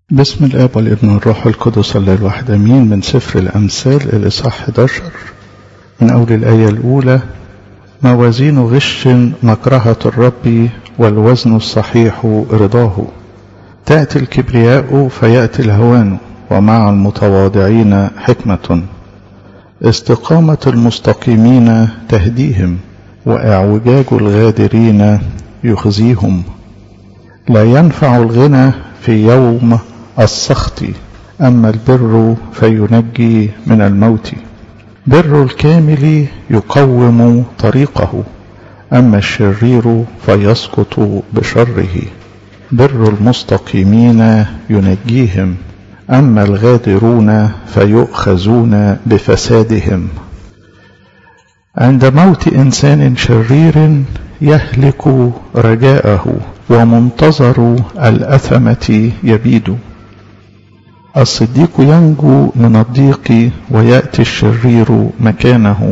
بسم الاب والابن والروح القدس الله الواحد امين من سفر الامثال الاصحاح 11 من اول الايه الاولى موازين غش مكرهه الرب والوزن الصحيح رضاه تاتي الكبرياء فياتي الهوان ومع المتواضعين حكمه استقامه المستقيمين تهديهم واعوجاج الغادرين يخزيهم لا ينفع الغنى في يوم السخط أما البر فينجي من الموت بر الكامل يقوم طريقه أما الشرير فيسقط بشره بر المستقيمين ينجيهم أما الغادرون فيؤخذون بفسادهم عند موت إنسان شرير يهلك رجاءه ومنتظر الأثمة يبيد الصديق ينجو من الضيق ويأتي الشرير مكانه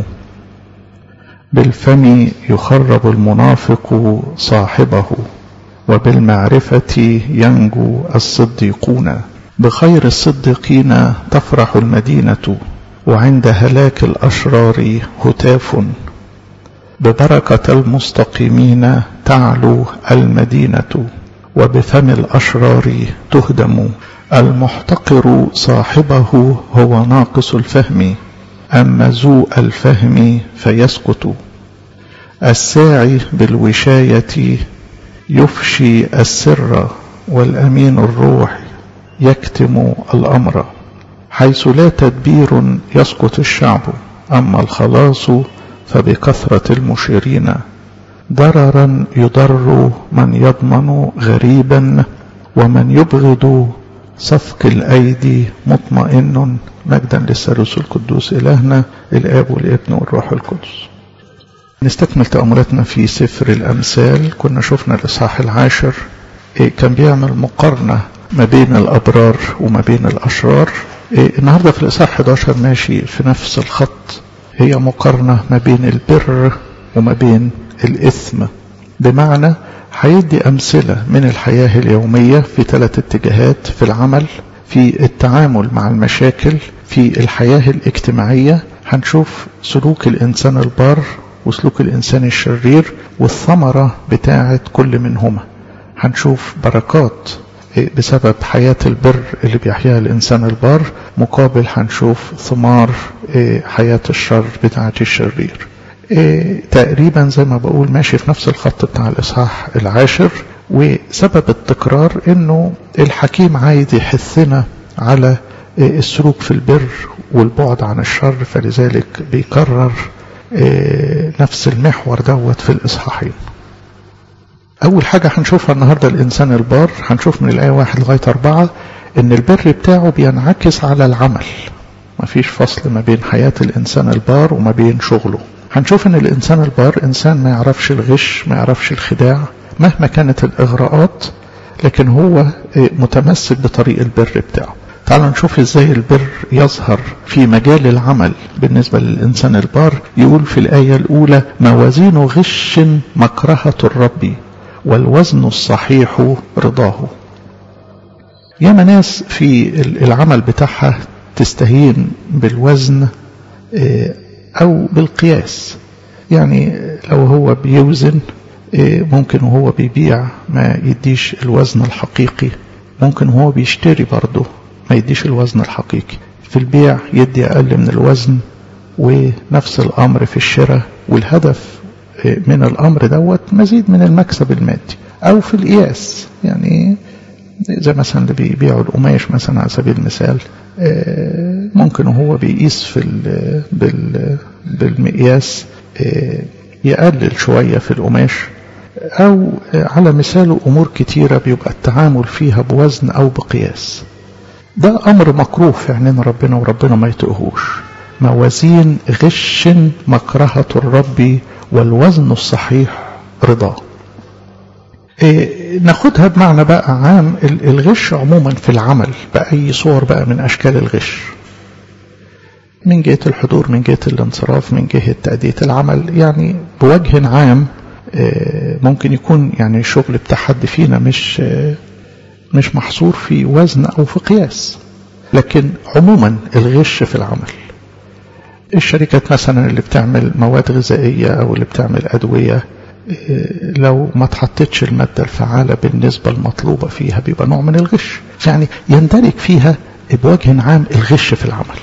بالفم يخرب المنافق صاحبه وبالمعرفة ينجو الصديقون بخير الصديقين تفرح المدينة وعند هلاك الأشرار هتاف ببركة المستقيمين تعلو المدينة وبفم الأشرار تهدم المحتقر صاحبه هو ناقص الفهم أما ذو الفهم فيسكت الساعي بالوشاية يفشي السر والأمين الروح يكتم الأمر حيث لا تدبير يسقط الشعب أما الخلاص فبكثرة المشيرين ضررا يضر من يضمن غريبا ومن يبغض صفق الأيدي مطمئن مجدا للثالوث القدوس إلهنا الآب والابن والروح القدس نستكمل تأملاتنا في سفر الأمثال كنا شفنا الإصحاح العاشر كان بيعمل مقارنة ما بين الأبرار وما بين الأشرار النهاردة في الإصحاح 11 ماشي في نفس الخط هي مقارنة ما بين البر وما بين الإثم بمعنى هيدي أمثلة من الحياة اليومية في ثلاث اتجاهات في العمل في التعامل مع المشاكل في الحياة الاجتماعية هنشوف سلوك الإنسان البار وسلوك الإنسان الشرير والثمرة بتاعة كل منهما هنشوف بركات بسبب حياة البر اللي بيحياها الإنسان البار مقابل هنشوف ثمار حياة الشر بتاعة الشرير تقريبا زي ما بقول ماشي في نفس الخط بتاع الإصحاح العاشر وسبب التكرار انه الحكيم عايز يحثنا على السلوك في البر والبعد عن الشر فلذلك بيكرر نفس المحور دوت في الإصحاحين أول حاجة هنشوفها النهاردة الإنسان البار هنشوف من الآية واحد لغاية أربعة إن البر بتاعه بينعكس على العمل مفيش فصل ما بين حياة الإنسان البار وما بين شغله هنشوف إن الإنسان البار إنسان ما يعرفش الغش ما يعرفش الخداع مهما كانت الإغراءات لكن هو متمسك بطريق البر بتاعه تعالوا نشوف ازاي البر يظهر في مجال العمل بالنسبة للإنسان البار يقول في الآية الأولى موازين غش مكرهة الرب والوزن الصحيح رضاه ياما ناس في العمل بتاعها تستهين بالوزن أو بالقياس يعني لو هو بيوزن ممكن وهو بيبيع ما يديش الوزن الحقيقي ممكن وهو بيشتري برضه ما يديش الوزن الحقيقي في البيع يدي أقل من الوزن ونفس الأمر في الشراء والهدف من الأمر دوت مزيد من المكسب المادي أو في القياس يعني زي مثلا اللي بيبيعوا القماش مثلا على سبيل المثال ممكن وهو بيقيس في بالمقياس يقلل شوية في القماش أو على مثال أمور كتيرة بيبقى التعامل فيها بوزن أو بقياس ده أمر مكروه في عينين ربنا وربنا ما يطيقهوش موازين غش مكرهة الرب والوزن الصحيح رضاه إيه ناخدها بمعنى بقى عام الغش عموما في العمل بأي صور بقى من أشكال الغش من جهة الحضور من جهة الانصراف من جهة تأدية العمل يعني بوجه عام ممكن يكون يعني الشغل بتاع حد فينا مش مش محصور في وزن أو في قياس لكن عموما الغش في العمل الشركات مثلا اللي بتعمل مواد غذائية أو اللي بتعمل أدوية لو ما تحطتش المادة الفعالة بالنسبة المطلوبة فيها بيبقى نوع من الغش يعني يندرج فيها بوجه عام الغش في العمل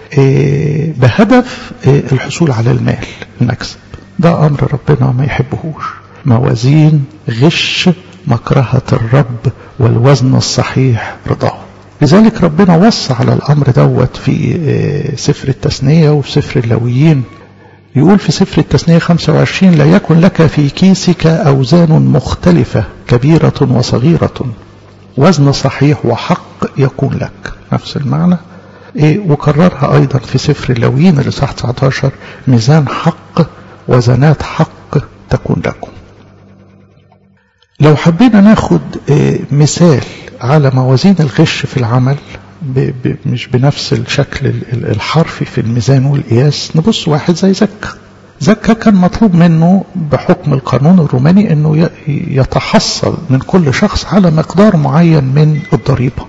بهدف الحصول على المال المكسب ده أمر ربنا ما يحبهوش موازين غش مكرهة الرب والوزن الصحيح رضاه لذلك ربنا وصى على الأمر دوت في سفر التثنية وفي سفر اللويين يقول في سفر التثنية 25 لا يكن لك في كيسك أوزان مختلفة كبيرة وصغيرة وزن صحيح وحق يكون لك نفس المعنى إيه وكررها أيضا في سفر اللويين الإصحاح 19 ميزان حق وزنات حق تكون لكم لو حبينا ناخد إيه مثال على موازين الغش في العمل ب ب مش بنفس الشكل الحرفي في الميزان والقياس نبص واحد زي زكا زكا كان مطلوب منه بحكم القانون الروماني انه يتحصل من كل شخص على مقدار معين من الضريبة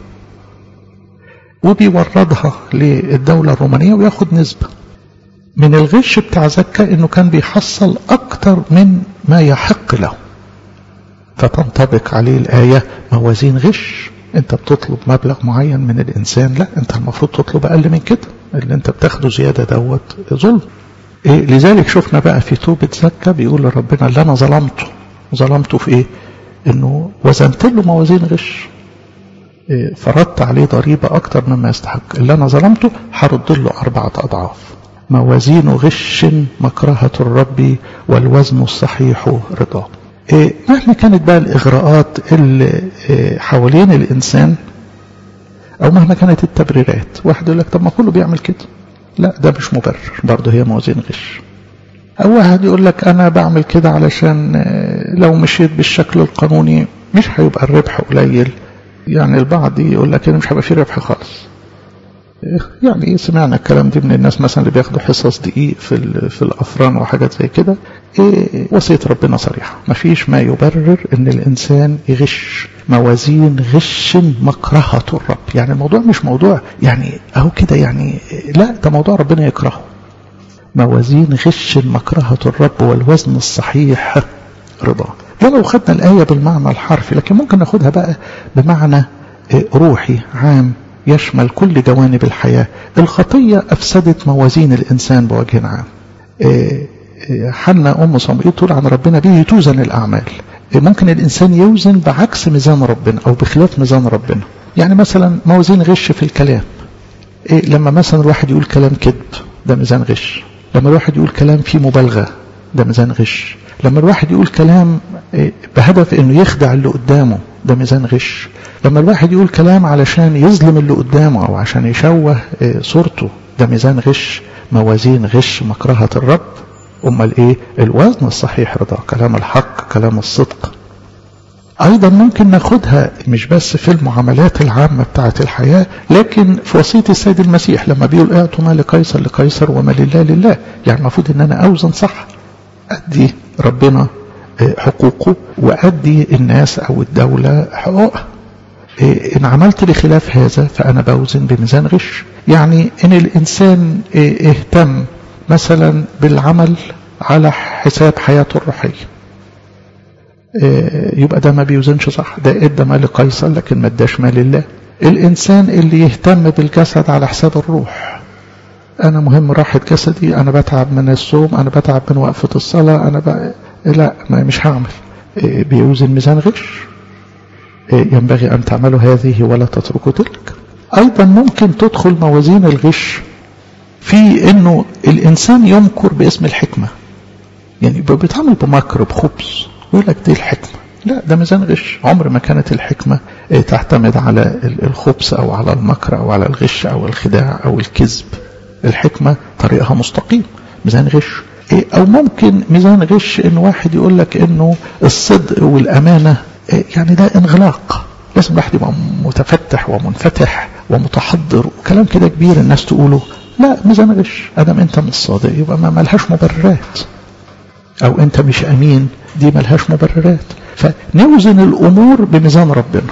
وبيوردها للدولة الرومانية وياخد نسبة من الغش بتاع زكا انه كان بيحصل اكتر من ما يحق له فتنطبق عليه الآية موازين غش انت بتطلب مبلغ معين من الانسان لا انت المفروض تطلب اقل من كده اللي انت بتاخده زيادة دوت ظلم إيه لذلك شفنا بقى في توبة زكا بيقول لربنا اللي انا ظلمته ظلمته في ايه انه وزنت له موازين غش إيه فرضت عليه ضريبة اكتر مما يستحق اللي انا ظلمته هرد له اربعة اضعاف موازين غش مكرهة الرب والوزن الصحيح رضاه إيه مهما كانت بقى الإغراءات اللي إيه حوالين الإنسان أو مهما كانت التبريرات واحد يقول لك طب ما كله بيعمل كده لا ده مش مبرر برضه هي موازين غش أو واحد يقول لك أنا بعمل كده علشان لو مشيت بالشكل القانوني مش هيبقى الربح قليل يعني البعض يقول لك مش هيبقى فيه ربح خالص يعني سمعنا الكلام دي من الناس مثلا اللي بياخدوا حصص دقيق في في الافران وحاجات زي كده إيه وصيه ربنا صريحه مفيش ما يبرر ان الانسان يغش موازين غش مكرهه الرب يعني الموضوع مش موضوع يعني اهو كده يعني لا ده موضوع ربنا يكرهه موازين غش مكرهه الرب والوزن الصحيح رضا ده لو خدنا الايه بالمعنى الحرفي لكن ممكن ناخدها بقى بمعنى روحي عام يشمل كل جوانب الحياة الخطية أفسدت موازين الإنسان بوجه عام حنا أم صموئيل تقول عن ربنا به توزن الأعمال ممكن الإنسان يوزن بعكس ميزان ربنا أو بخلاف ميزان ربنا يعني مثلا موازين غش في الكلام لما مثلا الواحد يقول كلام كذب ده ميزان غش لما الواحد يقول كلام فيه مبالغة ده ميزان غش لما الواحد يقول كلام بهدف انه يخدع اللي قدامه ده ميزان غش لما الواحد يقول كلام علشان يظلم اللي قدامه او عشان يشوه صورته ده ميزان غش موازين غش مكرهة الرب امال ايه الوزن الصحيح رضا كلام الحق كلام الصدق ايضا ممكن ناخدها مش بس في المعاملات العامة بتاعة الحياة لكن في وصية السيد المسيح لما بيقول اعطوا ما لقيصر لقيصر وما لله لله يعني المفروض ان انا اوزن صح ادي ربنا حقوقه وادي الناس او الدولة حقوقها إن عملت بخلاف هذا فأنا بوزن بميزان غش يعني إن الإنسان اهتم مثلا بالعمل على حساب حياته الروحية يبقى ده ما بيوزنش صح ده ادى مال قيصر لكن ما اداش مال الله الإنسان اللي يهتم بالجسد على حساب الروح أنا مهم راحة جسدي أنا بتعب من الصوم أنا بتعب من وقفة الصلاة أنا ب... لا ما مش هعمل بيوزن ميزان غش ينبغي أن تعملوا هذه ولا تتركوا تلك أيضا ممكن تدخل موازين الغش في أنه الإنسان يمكر باسم الحكمة يعني بيتعامل بمكر بخبز يقول لك دي الحكمة لا ده ميزان غش عمر ما كانت الحكمة تعتمد على الخبز أو على المكر أو على الغش أو الخداع أو الكذب الحكمة طريقها مستقيم ميزان غش أو ممكن ميزان غش إن واحد يقول لك إنه الصدق والأمانة يعني ده انغلاق لازم الواحد يبقى متفتح ومنفتح ومتحضر وكلام كده كبير الناس تقوله لا ميزان غش ادم انت مش صادق يبقى ما ملهاش مبررات او انت مش امين دي ملهاش مبررات فنوزن الامور بميزان ربنا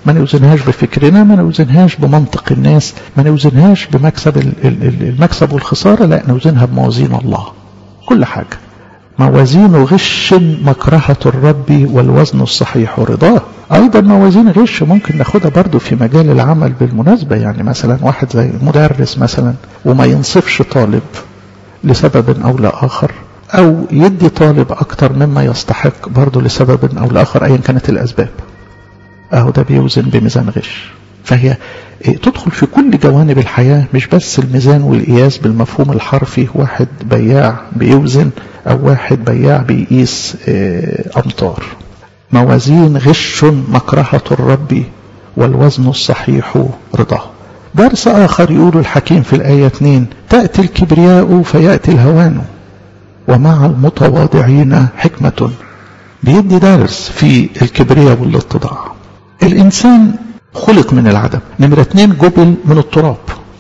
ما نوزنهاش بفكرنا ما نوزنهاش بمنطق الناس ما نوزنهاش بمكسب المكسب والخسارة لا نوزنها بموازين الله كل حاجة موازين غش مكرهة الرب والوزن الصحيح رضاه أيضا موازين غش ممكن ناخدها برضو في مجال العمل بالمناسبة يعني مثلا واحد زي مدرس مثلا وما ينصفش طالب لسبب أو لآخر أو يدي طالب أكتر مما يستحق برضو لسبب أو لآخر أيا كانت الأسباب أهو ده بيوزن بميزان غش فهي تدخل في كل جوانب الحياة مش بس الميزان والقياس بالمفهوم الحرفي واحد بياع بيوزن أو واحد بياع بيقيس أمطار موازين غش مكرهة الرب والوزن الصحيح رضاه درس آخر يقول الحكيم في الآية 2 تأتي الكبرياء فيأتي الهوان ومع المتواضعين حكمة بيدي درس في الكبرياء والاتضاع الإنسان خلق من العدم نمرة اتنين جبل من التراب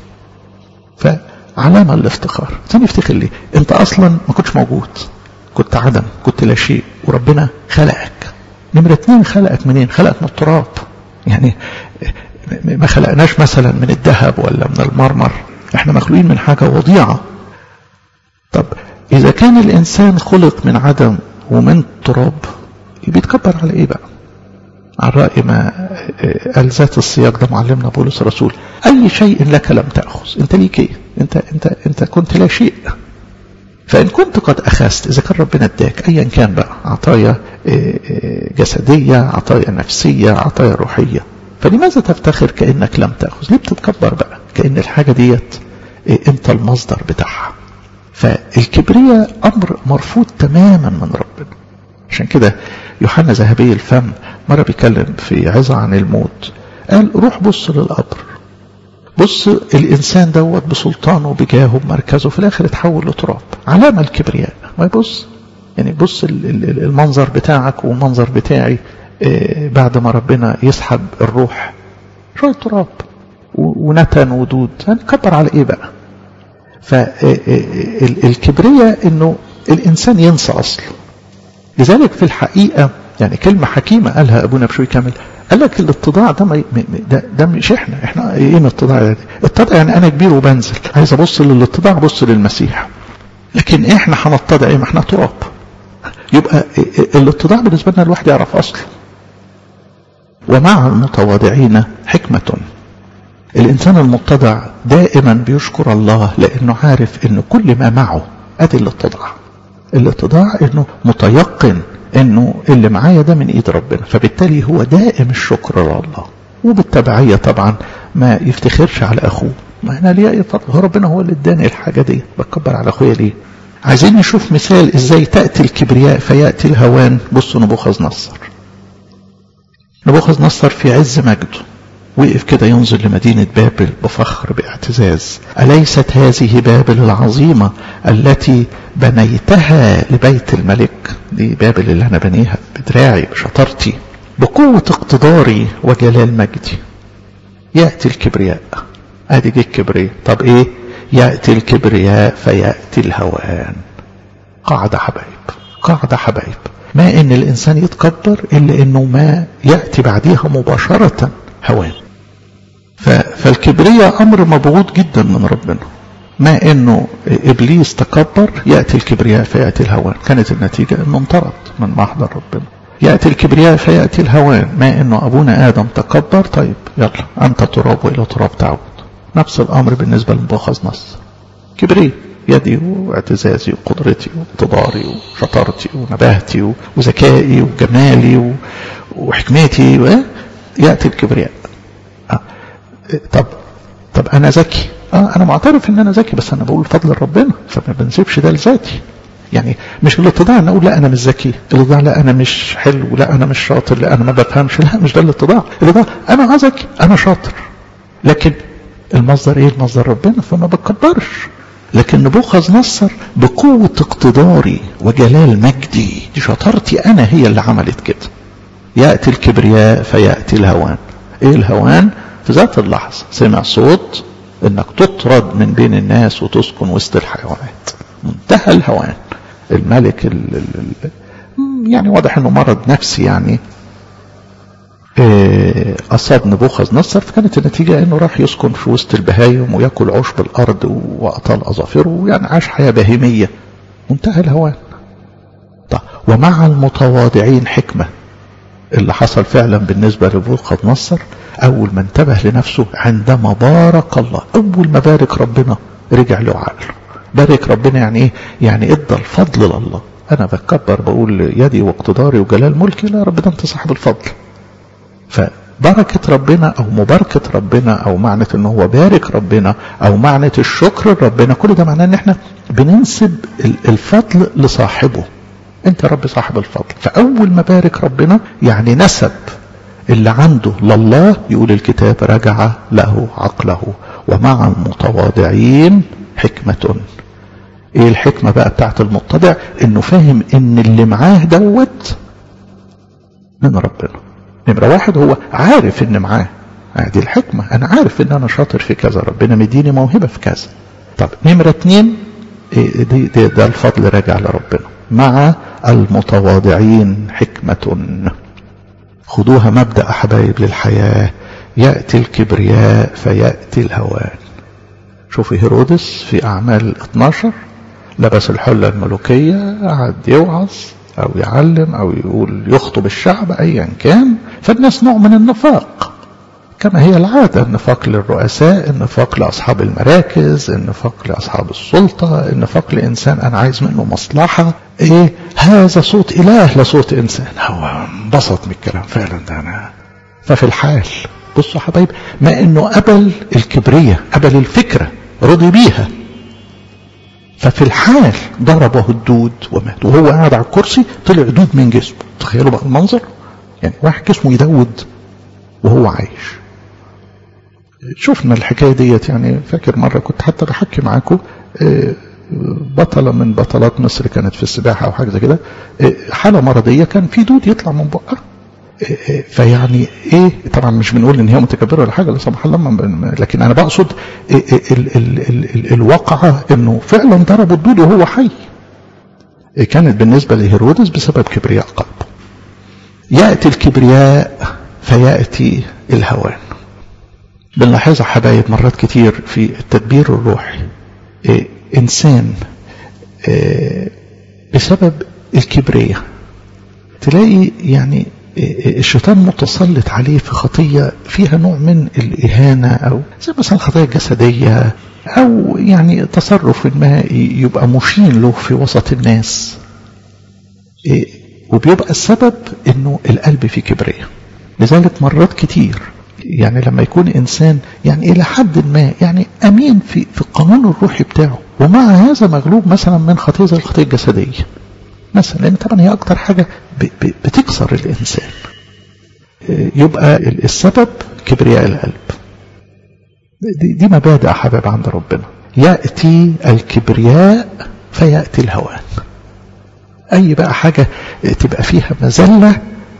فعلامة الافتخار ثاني افتخر ليه انت اصلا ما كنتش موجود كنت عدم كنت لا شيء وربنا خلقك نمرة اتنين خلقك منين خلقك من التراب يعني ما خلقناش مثلا من الذهب ولا من المرمر احنا مخلوقين من حاجة وضيعة طب اذا كان الانسان خلق من عدم ومن تراب بيتكبر على ايه بقى على رأي ما قال ذات السياق ده معلمنا بولس الرسول أي شيء لك لم تأخذ أنت ليك إيه أنت, أنت, أنت كنت لا شيء فإن كنت قد أخذت إذا كان ربنا اداك أيا كان بقى عطايا جسدية عطايا نفسية عطايا روحية فلماذا تفتخر كأنك لم تأخذ ليه بتتكبر بقى كأن الحاجة ديت أنت المصدر بتاعها فالكبرياء أمر مرفوض تماما من ربنا عشان كده يوحنا ذهبي الفم مرة بيتكلم في عظة عن الموت قال روح بص للقبر بص الإنسان دوت بسلطانه بجاهه بمركزه في الآخر اتحول لتراب علامة الكبرياء ما يبص يعني بص المنظر بتاعك والمنظر بتاعي بعد ما ربنا يسحب الروح شوية تراب ونتن ودود هنكبر على ايه بقى فالكبرياء انه الانسان ينسى اصله لذلك في الحقيقة يعني كلمة حكيمة قالها أبونا بشوي كامل قال لك الاتضاع ده, ما ده, ده مش احنا احنا ايه الاتضاع ده الاتضاع يعني انا كبير وبنزل عايز ابص للاتضاع ابص للمسيح لكن احنا هنتضع ايه ما احنا تراب يبقى الاتضاع بالنسبة لنا الواحد يعرف اصله ومع المتواضعين حكمة الانسان المتضع دائما بيشكر الله لانه عارف ان كل ما معه ادي الاتضاع الاتضاع انه متيقن انه اللي معايا ده من ايد ربنا فبالتالي هو دائم الشكر لله وبالتبعية طبعا ما يفتخرش على اخوه ما انا ليه اي فضل هو ربنا هو اللي اداني الحاجة دي بكبر على اخويا ليه عايزين نشوف مثال ازاي تأتي الكبرياء فيأتي الهوان بصوا نبوخذ نصر نبوخذ نصر في عز مجده وقف كده ينظر لمدينة بابل بفخر باعتزاز أليست هذه بابل العظيمة التي بنيتها لبيت الملك دي بابل اللي أنا بنيها بدراعي بشطارتي بقوة اقتداري وجلال مجدي يأتي الكبرياء ادي جه الكبرياء طب ايه يأتي الكبرياء فيأتي الهوان قاعدة حبايب قاعدة حبايب ما ان الانسان يتكبر الا انه ما يأتي بعديها مباشرة هوان فالكبرياء امر مبغوض جدا من ربنا ما انه ابليس تكبر ياتي الكبرياء فياتي الهوان كانت النتيجه انه انطرد من محضر ربنا ياتي الكبرياء فياتي الهوان ما انه ابونا ادم تكبر طيب يلا انت تراب والى تراب تعود نفس الامر بالنسبه لنبوخذ نصر كبرياء يدي واعتزازي وقدرتي واقتداري وشطارتي ونباهتي وذكائي وجمالي وحكمتي ياتي الكبرياء طب طب انا ذكي اه انا معترف ان انا ذكي بس انا بقول فضل ربنا فما بنسيبش ده لذاتي يعني مش الاتضاع ان اقول لا انا مش ذكي الاتضاع لا انا مش حلو لا انا مش شاطر لا انا ما بفهمش لا مش ده الاتضاع الاتضاع انا ذكي انا شاطر لكن المصدر ايه المصدر ربنا فما بتكبرش لكن نبوخذ نصر بقوة اقتداري وجلال مجدي دي شطارتي انا هي اللي عملت كده يأتي الكبرياء فيأتي الهوان ايه الهوان في ذات اللحظة سمع صوت انك تطرد من بين الناس وتسكن وسط الحيوانات منتهى الهوان الملك ال ال ال يعني واضح انه مرض نفسي يعني أصاب نبوخذ نصر فكانت النتيجة أنه راح يسكن في وسط البهايم ويأكل عشب الأرض وأطال أظافره ويعني عاش حياة بهيمية منتهى الهوان طيب ومع المتواضعين حكمة اللي حصل فعلا بالنسبة لنبوخذ نصر أول ما انتبه لنفسه عندما بارك الله أول ما بارك ربنا رجع له عقله بارك ربنا يعني إيه؟ يعني إدى الفضل لله أنا بتكبر بقول يدي واقتداري وجلال ملكي لا ربنا أنت صاحب الفضل فبركة ربنا أو مباركة ربنا أو معنى إن هو بارك ربنا أو معنى الشكر لربنا كل ده معناه إن إحنا بننسب الفضل لصاحبه أنت يا رب صاحب الفضل فأول ما بارك ربنا يعني نسب اللي عنده لله يقول الكتاب رجع له عقله ومع المتواضعين حكمة ايه الحكمة بقى بتاعت المتضع انه فاهم ان اللي معاه دوت من ربنا نمرة واحد هو عارف ان معاه دي الحكمة انا عارف ان انا شاطر في كذا ربنا مديني موهبة في كذا طب نمرة اتنين إيه دي, دي ده الفضل راجع لربنا مع المتواضعين حكمة خدوها مبدأ حبايب للحياة يأتي الكبرياء فيأتي الهوان شوفي هيرودس في أعمال 12 لبس الحلة الملوكية قعد يوعظ أو يعلم أو يقول يخطب الشعب أيا كان فالناس نوع من النفاق كما هي العادة النفاق للرؤساء النفاق لأصحاب المراكز النفاق لأصحاب السلطة النفاق لإنسان أنا عايز منه مصلحة إيه هذا صوت إله لصوت إنسان هو انبسط من الكلام فعلا ده أنا ففي الحال بصوا حبايب ما إنه قبل الكبرية قبل الفكرة رضي بيها ففي الحال ضربه الدود ومات وهو قاعد على الكرسي طلع دود من جسمه تخيلوا بقى المنظر يعني واحد جسمه يدود وهو عايش شفنا الحكاية ديت يعني فاكر مرة كنت حتى بحكي معاكم بطلة من بطلات مصر كانت في السباحة أو حاجة زي كده حالة مرضية كان في دود يطلع من بقها فيعني ايه طبعا مش بنقول ان هي متكبره ولا حاجه لا سمح الله لكن انا بقصد ال ال ال ال الواقعه انه فعلا ضربوا الدود وهو حي كانت بالنسبه لهيرودس بسبب كبرياء قلبه ياتي الكبرياء فياتي الهوان بنلاحظها حبايب مرات كتير في التدبير الروحي إيه انسان إيه بسبب الكبرياء تلاقي يعني الشيطان متسلط عليه في خطية فيها نوع من الإهانة أو زي مثلا الخطية الجسدية أو يعني تصرف ما يبقى مشين له في وسط الناس وبيبقى السبب انه القلب فيه كبرية لذلك مرات كتير يعني لما يكون انسان يعني الى حد ما يعني امين في في القانون الروحي بتاعه ومع هذا مغلوب مثلا من خطيه زي الخطيه الجسديه مثلا لان طبعا هي اكتر حاجه بتكسر الانسان يبقى السبب كبرياء القلب دي, دي مبادئ حباب عند ربنا ياتي الكبرياء فياتي الهوان اي بقى حاجه تبقى فيها مذله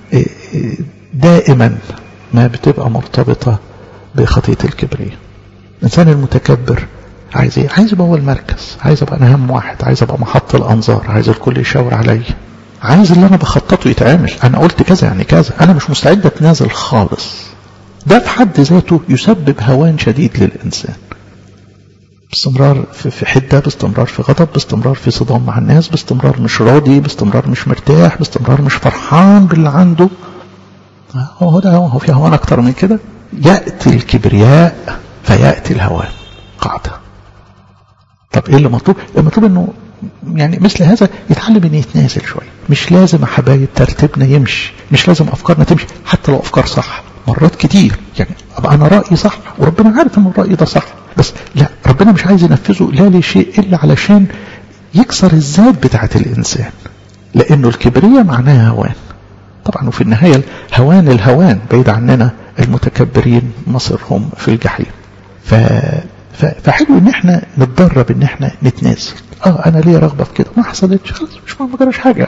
دائما ما بتبقى مرتبطه بخطيه الكبرياء الانسان المتكبر عايز ايه عايز ابقى هو المركز عايز ابقى انا اهم واحد عايز ابقى محط الانظار عايز الكل يشاور عليا عايز اللي انا بخططه يتعمل انا قلت كذا يعني كذا انا مش مستعد اتنازل خالص ده في حد ذاته يسبب هوان شديد للانسان باستمرار في حدة باستمرار في غضب باستمرار في صدام مع الناس باستمرار مش راضي باستمرار مش مرتاح باستمرار مش فرحان باللي عنده هو ده هو في هوان اكتر من كده يأتي الكبرياء فيأتي الهوان قاعدة طب ايه اللي مطلوب المطلوب انه يعني مثل هذا يتعلم ان يتنازل شويه مش لازم يا حبايب ترتيبنا يمشي مش لازم افكارنا تمشي حتى لو افكار صح مرات كتير يعني ابقى انا رايي صح وربنا عارف ان الراي ده صح بس لا ربنا مش عايز ينفذه لا لشيء الا علشان يكسر الذات بتاعه الانسان لانه الكبريه معناها هوان طبعا وفي النهايه هوان الهوان بعيد عننا المتكبرين مصيرهم في الجحيم ف فحلو ان احنا نتدرب ان احنا نتنازل اه انا ليه رغبه في كده ما حصلتش خلاص مش ما جراش حاجه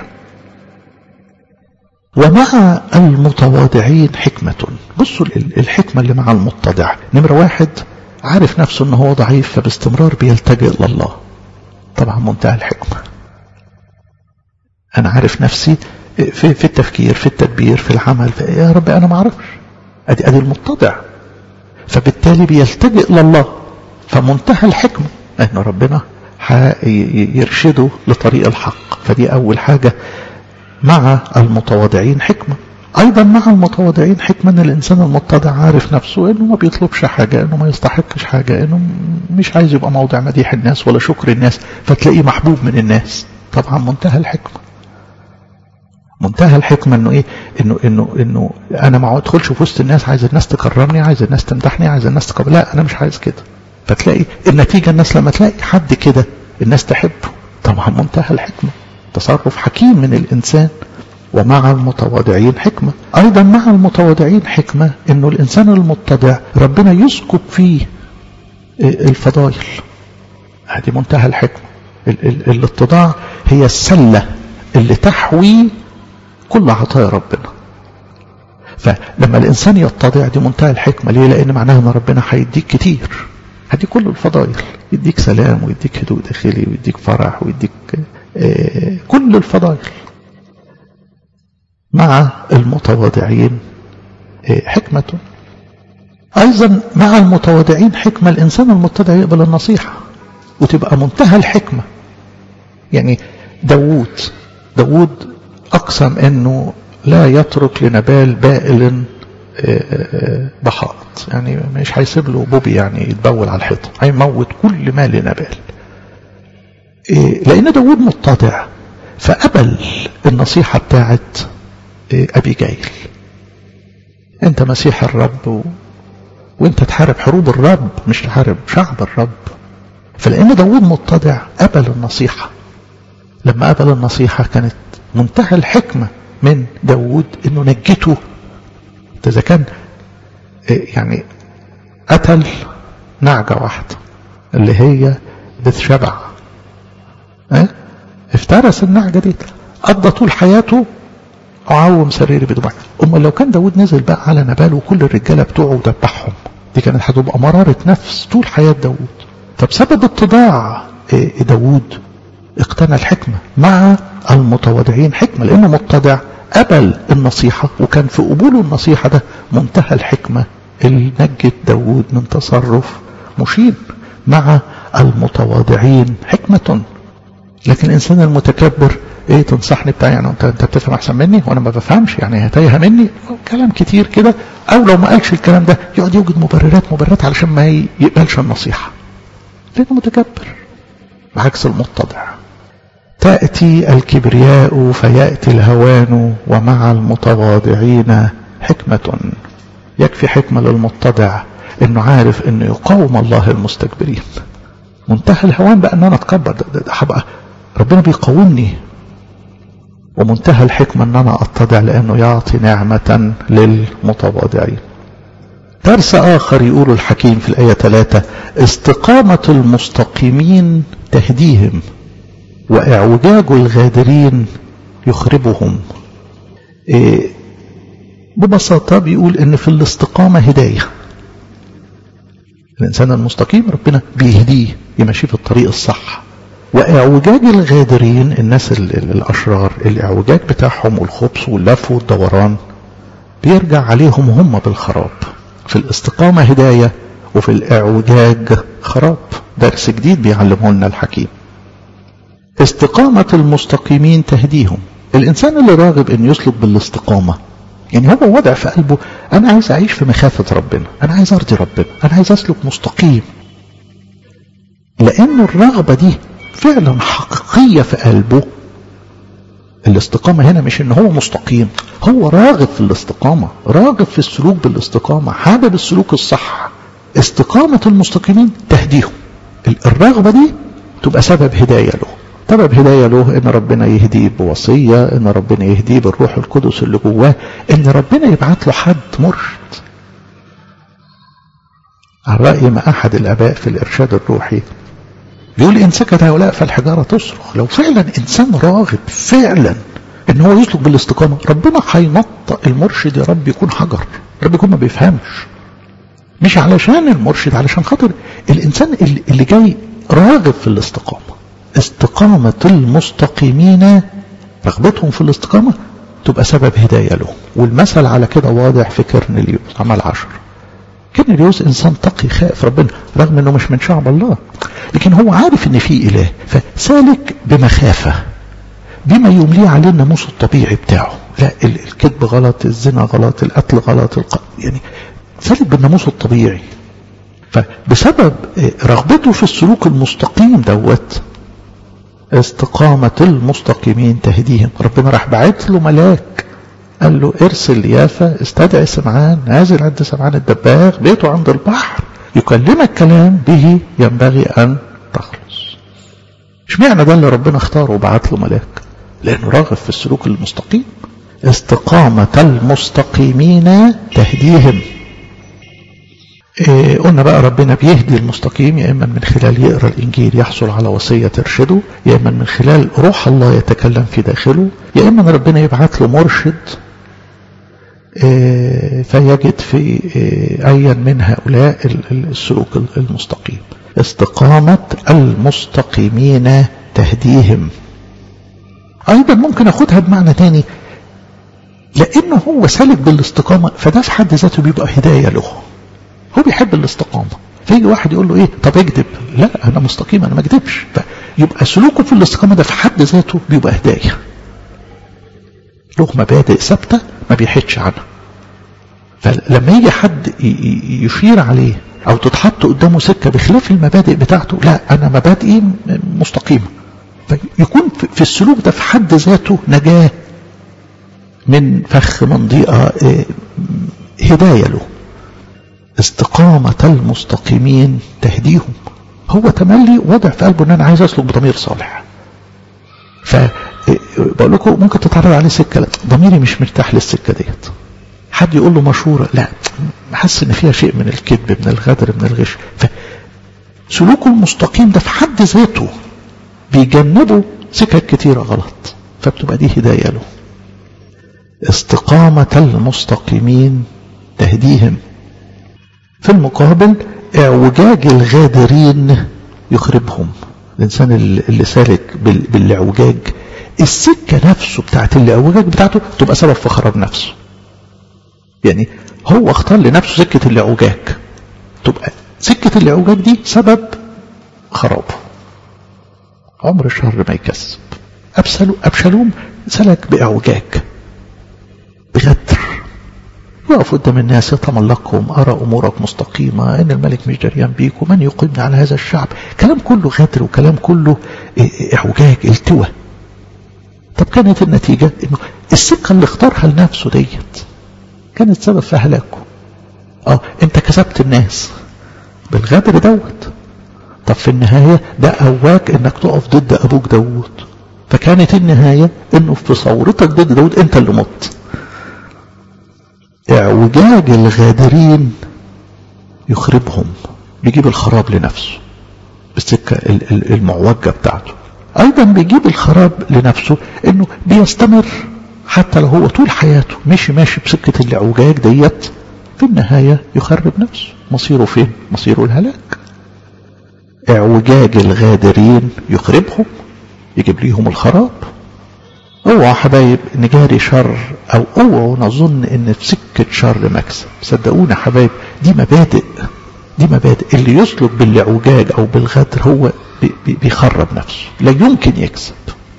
ومع المتواضعين حكمة بصوا الحكمة اللي مع المتضع نمرة واحد عارف نفسه ان هو ضعيف فباستمرار بيلتجئ لله طبعا منتهى الحكمة انا عارف نفسي في, في التفكير في التدبير في العمل في يا رب انا ما اعرفش ادي ادي المتضع فبالتالي بيلتجئ لله فمنتهى الحكمة ان ربنا يرشده لطريق الحق فدي اول حاجة مع المتواضعين حكمة ايضا مع المتواضعين حكمة ان الانسان المتضع عارف نفسه انه ما بيطلبش حاجة انه ما يستحقش حاجة انه مش عايز يبقى موضع مديح الناس ولا شكر الناس فتلاقيه محبوب من الناس طبعا منتهى الحكمة منتهى الحكمة انه ايه انه انه انه انا ما ادخلش في وسط الناس عايز الناس تكرمني عايز الناس تمدحني عايز الناس تقبل لا انا مش عايز كده فتلاقي النتيجة الناس لما تلاقي حد كده الناس تحبه طبعا منتهى الحكمة تصرف حكيم من الانسان ومع المتواضعين حكمة ايضا مع المتواضعين حكمة انه الانسان المتضع ربنا يسكب فيه الفضائل هذه منتهى الحكمة الاتضاع هي السلة اللي تحوي كل عطايا ربنا فلما الإنسان يتضع دي منتهى الحكمة ليه لأن معناها أن ربنا هيديك كتير هديك كل الفضائل يديك سلام ويديك هدوء داخلي ويديك فرح ويديك آه كل الفضائل مع المتواضعين آه حكمة أيضا مع المتواضعين حكمة الإنسان المتضع يقبل النصيحة وتبقى منتهى الحكمة يعني داوود داوود أقسم أنه لا يترك لنبال بائل بحائط يعني مش هيسيب له بوبي يعني يتبول على الحيطة هيموت كل ما لنبال لأن داوود متضع فقبل النصيحة بتاعت أبي جايل أنت مسيح الرب و... وأنت تحارب حروب الرب مش تحارب شعب الرب فلأن داوود متضع قبل النصيحة لما قبل النصيحة كانت منتهى الحكمة من داوود انه نجته اذا كان يعني قتل نعجة واحدة اللي هي بتشبع اه؟ افترس النعجة دي قضى طول حياته أعوم سريري بدموعي أما لو كان داود نزل بقى على نبال وكل الرجالة بتوعه ودبحهم دي كانت هتبقى مرارة نفس طول حياة داود فبسبب اتضاع داود اقتنى الحكمة مع المتواضعين حكمة لأنه متضع قبل النصيحة وكان في قبوله النصيحة ده منتهى الحكمة اللي نجت داود من تصرف مشين مع المتواضعين حكمة لكن الإنسان المتكبر ايه تنصحني بتاع يعني انت انت بتفهم احسن مني وانا ما بفهمش يعني تايهه مني كلام كتير كده او لو ما قالش الكلام ده يقعد يوجد مبررات مبررات علشان ما يقبلش النصيحه لانه متكبر بعكس المتضع تأتي الكبرياء فيأتي الهوان ومع المتواضعين حكمة يكفي حكمة للمتضع انه عارف انه يقاوم الله المستكبرين منتهى الهوان بقى ان انا اتكبر ده, ده, ده هبقى ربنا بيقاومني ومنتهى الحكمة ان انا اتضع لانه يعطي نعمة للمتواضعين درس اخر يقول الحكيم في الاية 3 استقامة المستقيمين تهديهم واعوجاج الغادرين يخربهم إيه ببساطة بيقول ان في الاستقامة هداية الانسان المستقيم ربنا بيهديه يمشيه في الطريق الصح واعوجاج الغادرين الناس الاشرار الاعوجاج بتاعهم والخبث واللف والدوران بيرجع عليهم هم بالخراب في الاستقامة هداية وفي الاعوجاج خراب درس جديد بيعلمه لنا الحكيم استقامة المستقيمين تهديهم الإنسان اللي راغب أن يسلك بالاستقامة يعني هو وضع في قلبه أنا عايز أعيش في مخافة ربنا أنا عايز أرضي ربنا أنا عايز أسلك مستقيم لأن الرغبة دي فعلا حقيقية في قلبه الاستقامة هنا مش ان هو مستقيم هو راغب في الاستقامة راغب في السلوك بالاستقامة حابب السلوك الصح استقامة المستقيمين تهديهم الرغبة دي تبقى سبب هداية له سبب هداية له ان ربنا يهديه بوصية ان ربنا يهديه بالروح القدس اللي جواه ان ربنا يبعت له حد مرشد على رأي ما احد الاباء في الارشاد الروحي يقول ان سكت هؤلاء فالحجارة تصرخ لو فعلا انسان راغب فعلا ان هو يسلك بالاستقامة ربنا هينطق المرشد يا رب يكون حجر رب يكون ما بيفهمش مش علشان المرشد علشان خاطر الانسان اللي, اللي جاي راغب في الاستقامة استقامة المستقيمين رغبتهم في الاستقامة تبقى سبب هداية له والمثل على كده واضح في كرنليوس عمل عشر كرنليوس إنسان تقي خائف ربنا رغم أنه مش من شعب الله لكن هو عارف أن في إله فسالك بمخافة بما يمليه عليه الناموس الطبيعي بتاعه لا الكذب غلط الزنا غلط القتل غلط الق... يعني سالك بالناموس الطبيعي فبسبب رغبته في السلوك المستقيم دوت استقامة المستقيمين تهديهم ربنا راح بعت له ملاك قال له ارسل يافا استدعي سمعان نازل عند سمعان الدباغ بيته عند البحر يكلمك كلام به ينبغي أن تخلص اشمعنى ده اللي ربنا اختاره وبعت له ملاك لأنه راغب في السلوك المستقيم استقامة المستقيمين تهديهم إيه قلنا بقى ربنا بيهدي المستقيم يا إما من خلال يقرأ الإنجيل يحصل على وصية ترشده يا إما من خلال روح الله يتكلم في داخله يا إما ربنا يبعث له مرشد إيه فيجد في إيه أيا من هؤلاء السلوك المستقيم استقامة المستقيمين تهديهم أيضا ممكن أخدها بمعنى تاني لأنه هو سالك بالاستقامة فده في حد ذاته بيبقى هداية له هو بيحب الاستقامة فيجي واحد يقول له ايه طب اكذب لا انا مستقيم انا ما اكذبش فيبقى سلوكه في الاستقامة ده في حد ذاته بيبقى هداية له مبادئ ثابتة ما بيحدش عنها فلما يجي حد يشير عليه او تتحط قدامه سكة بخلاف المبادئ بتاعته لا انا مبادئي مستقيمة فيكون في السلوك ده في حد ذاته نجاة من فخ من ضيقة هداية له استقامة المستقيمين تهديهم هو تملي وضع في قلبه ان انا عايز اسلك بضمير صالح ف بقول لكم ممكن تتعرض عليه سكه لا ضميري مش مرتاح للسكه ديت حد يقول له مشوره لا حاسس ان فيها شيء من الكذب من الغدر من الغش فسلوكه المستقيم ده في حد ذاته بيجنبه سكك كتيره غلط فبتبقى دي هدايه له استقامه المستقيمين تهديهم في المقابل اعوجاج الغادرين يخربهم الإنسان اللي سالك بالاعوجاج السكة نفسه بتاعت الاعوجاج بتاعته تبقى سبب في خراب نفسه يعني هو اختار لنفسه سكة الاعوجاج تبقى سكة الاعوجاج دي سبب خرابه عمر الشر ما يكسب أبشلوم سلك بإعوجاج بغدر يقف قدام الناس يتملقهم أرى أمورك مستقيمة إن الملك مش دريان بيك ومن يقيمني على هذا الشعب كلام كله غدر وكلام كله اعوجاج التوى طب كانت النتيجة إنه السكة اللي اختارها لنفسه ديت كانت سبب في هلاكه اه انت كسبت الناس بالغدر دوت طب في النهاية ده قواك انك تقف ضد ابوك داود فكانت النهاية انه في ثورتك ضد داود انت اللي مت اعوجاج الغادرين يخربهم بيجيب الخراب لنفسه بالسكة المعوجة بتاعته ايضا بيجيب الخراب لنفسه انه بيستمر حتى لو هو طول حياته مشي ماشي بسكة الاعوجاج ديت في النهاية يخرب نفسه مصيره فين مصيره الهلاك اعوجاج الغادرين يخربهم يجيب ليهم الخراب اوعوا حبايب نجاري شر او اوعوا نظن ان في سكة شر مكسب صدقونا حبايب دي مبادئ دي مبادئ اللي يسلك بالاعوجاج او بالغدر هو بيخرب نفسه لا يمكن يكسب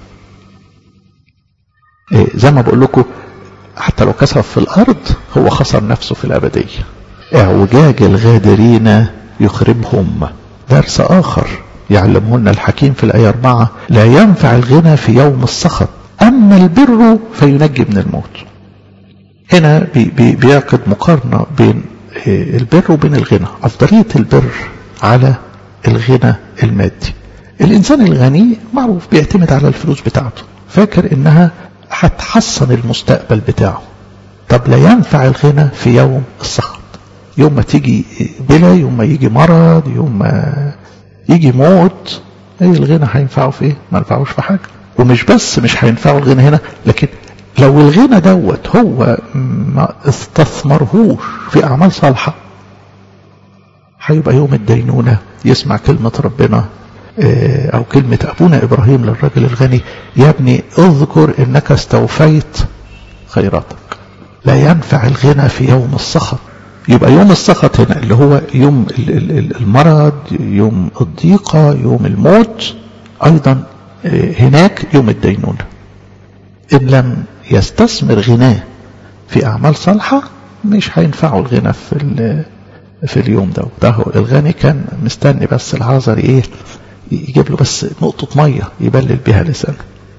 إيه زي ما بقول لكم حتى لو كسب في الارض هو خسر نفسه في الابدية اعوجاج الغادرين يخربهم درس اخر يعلمهن الحكيم في الآية أربعة لا ينفع الغنى في يوم السخط أما البر فينجي من الموت هنا بي بي بيعقد مقارنة بين البر وبين الغنى أفضلية البر على الغنى المادي الإنسان الغني معروف بيعتمد على الفلوس بتاعته فاكر إنها هتحسن المستقبل بتاعه طب لا ينفع الغنى في يوم السخط يوم ما تيجي بلا يوم ما يجي مرض يوم ما يجي موت ايه الغنى هينفعه في ايه ما ينفعوش في حاجه ومش بس مش هينفعه الغنى هنا لكن لو الغنى دوت هو ما استثمرهوش في اعمال صالحه هيبقى يوم الدينونه يسمع كلمه ربنا او كلمه ابونا ابراهيم للرجل الغني يا ابني اذكر انك استوفيت خيراتك لا ينفع الغنى في يوم السخط يبقى يوم السخط هنا اللي هو يوم المرض يوم الضيقة يوم الموت أيضا هناك يوم الدينونة إن لم يستثمر غناه في أعمال صالحة مش هينفعه الغنى في في اليوم ده ده هو الغني كان مستني بس العذر ايه يجيب له بس نقطة مية يبلل بها لسانه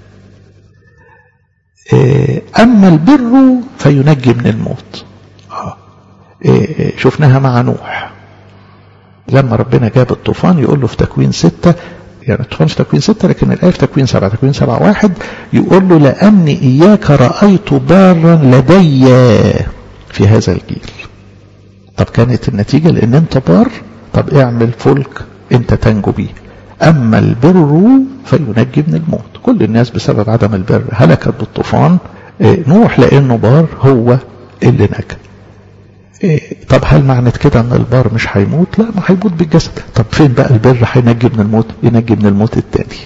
إيه أما البر فينجي من الموت آه. إيه شفناها مع نوح لما ربنا جاب الطوفان يقول له في تكوين ستة يعني الطوفان في تكوين ستة لكن الآية في تكوين سبعة تكوين سبعة واحد يقول له لأني إياك رأيت بارا لدي في هذا الجيل طب كانت النتيجة لأن أنت بار طب اعمل فلك أنت تنجو بيه أما البر فينجي من الموت كل الناس بسبب عدم البر هلكت بالطوفان نوح لأنه بار هو اللي نجا طب هل معنى كده ان البار مش هيموت لا ما هيموت بالجسد طب فين بقى البر هينجي من الموت ينجي من الموت الثاني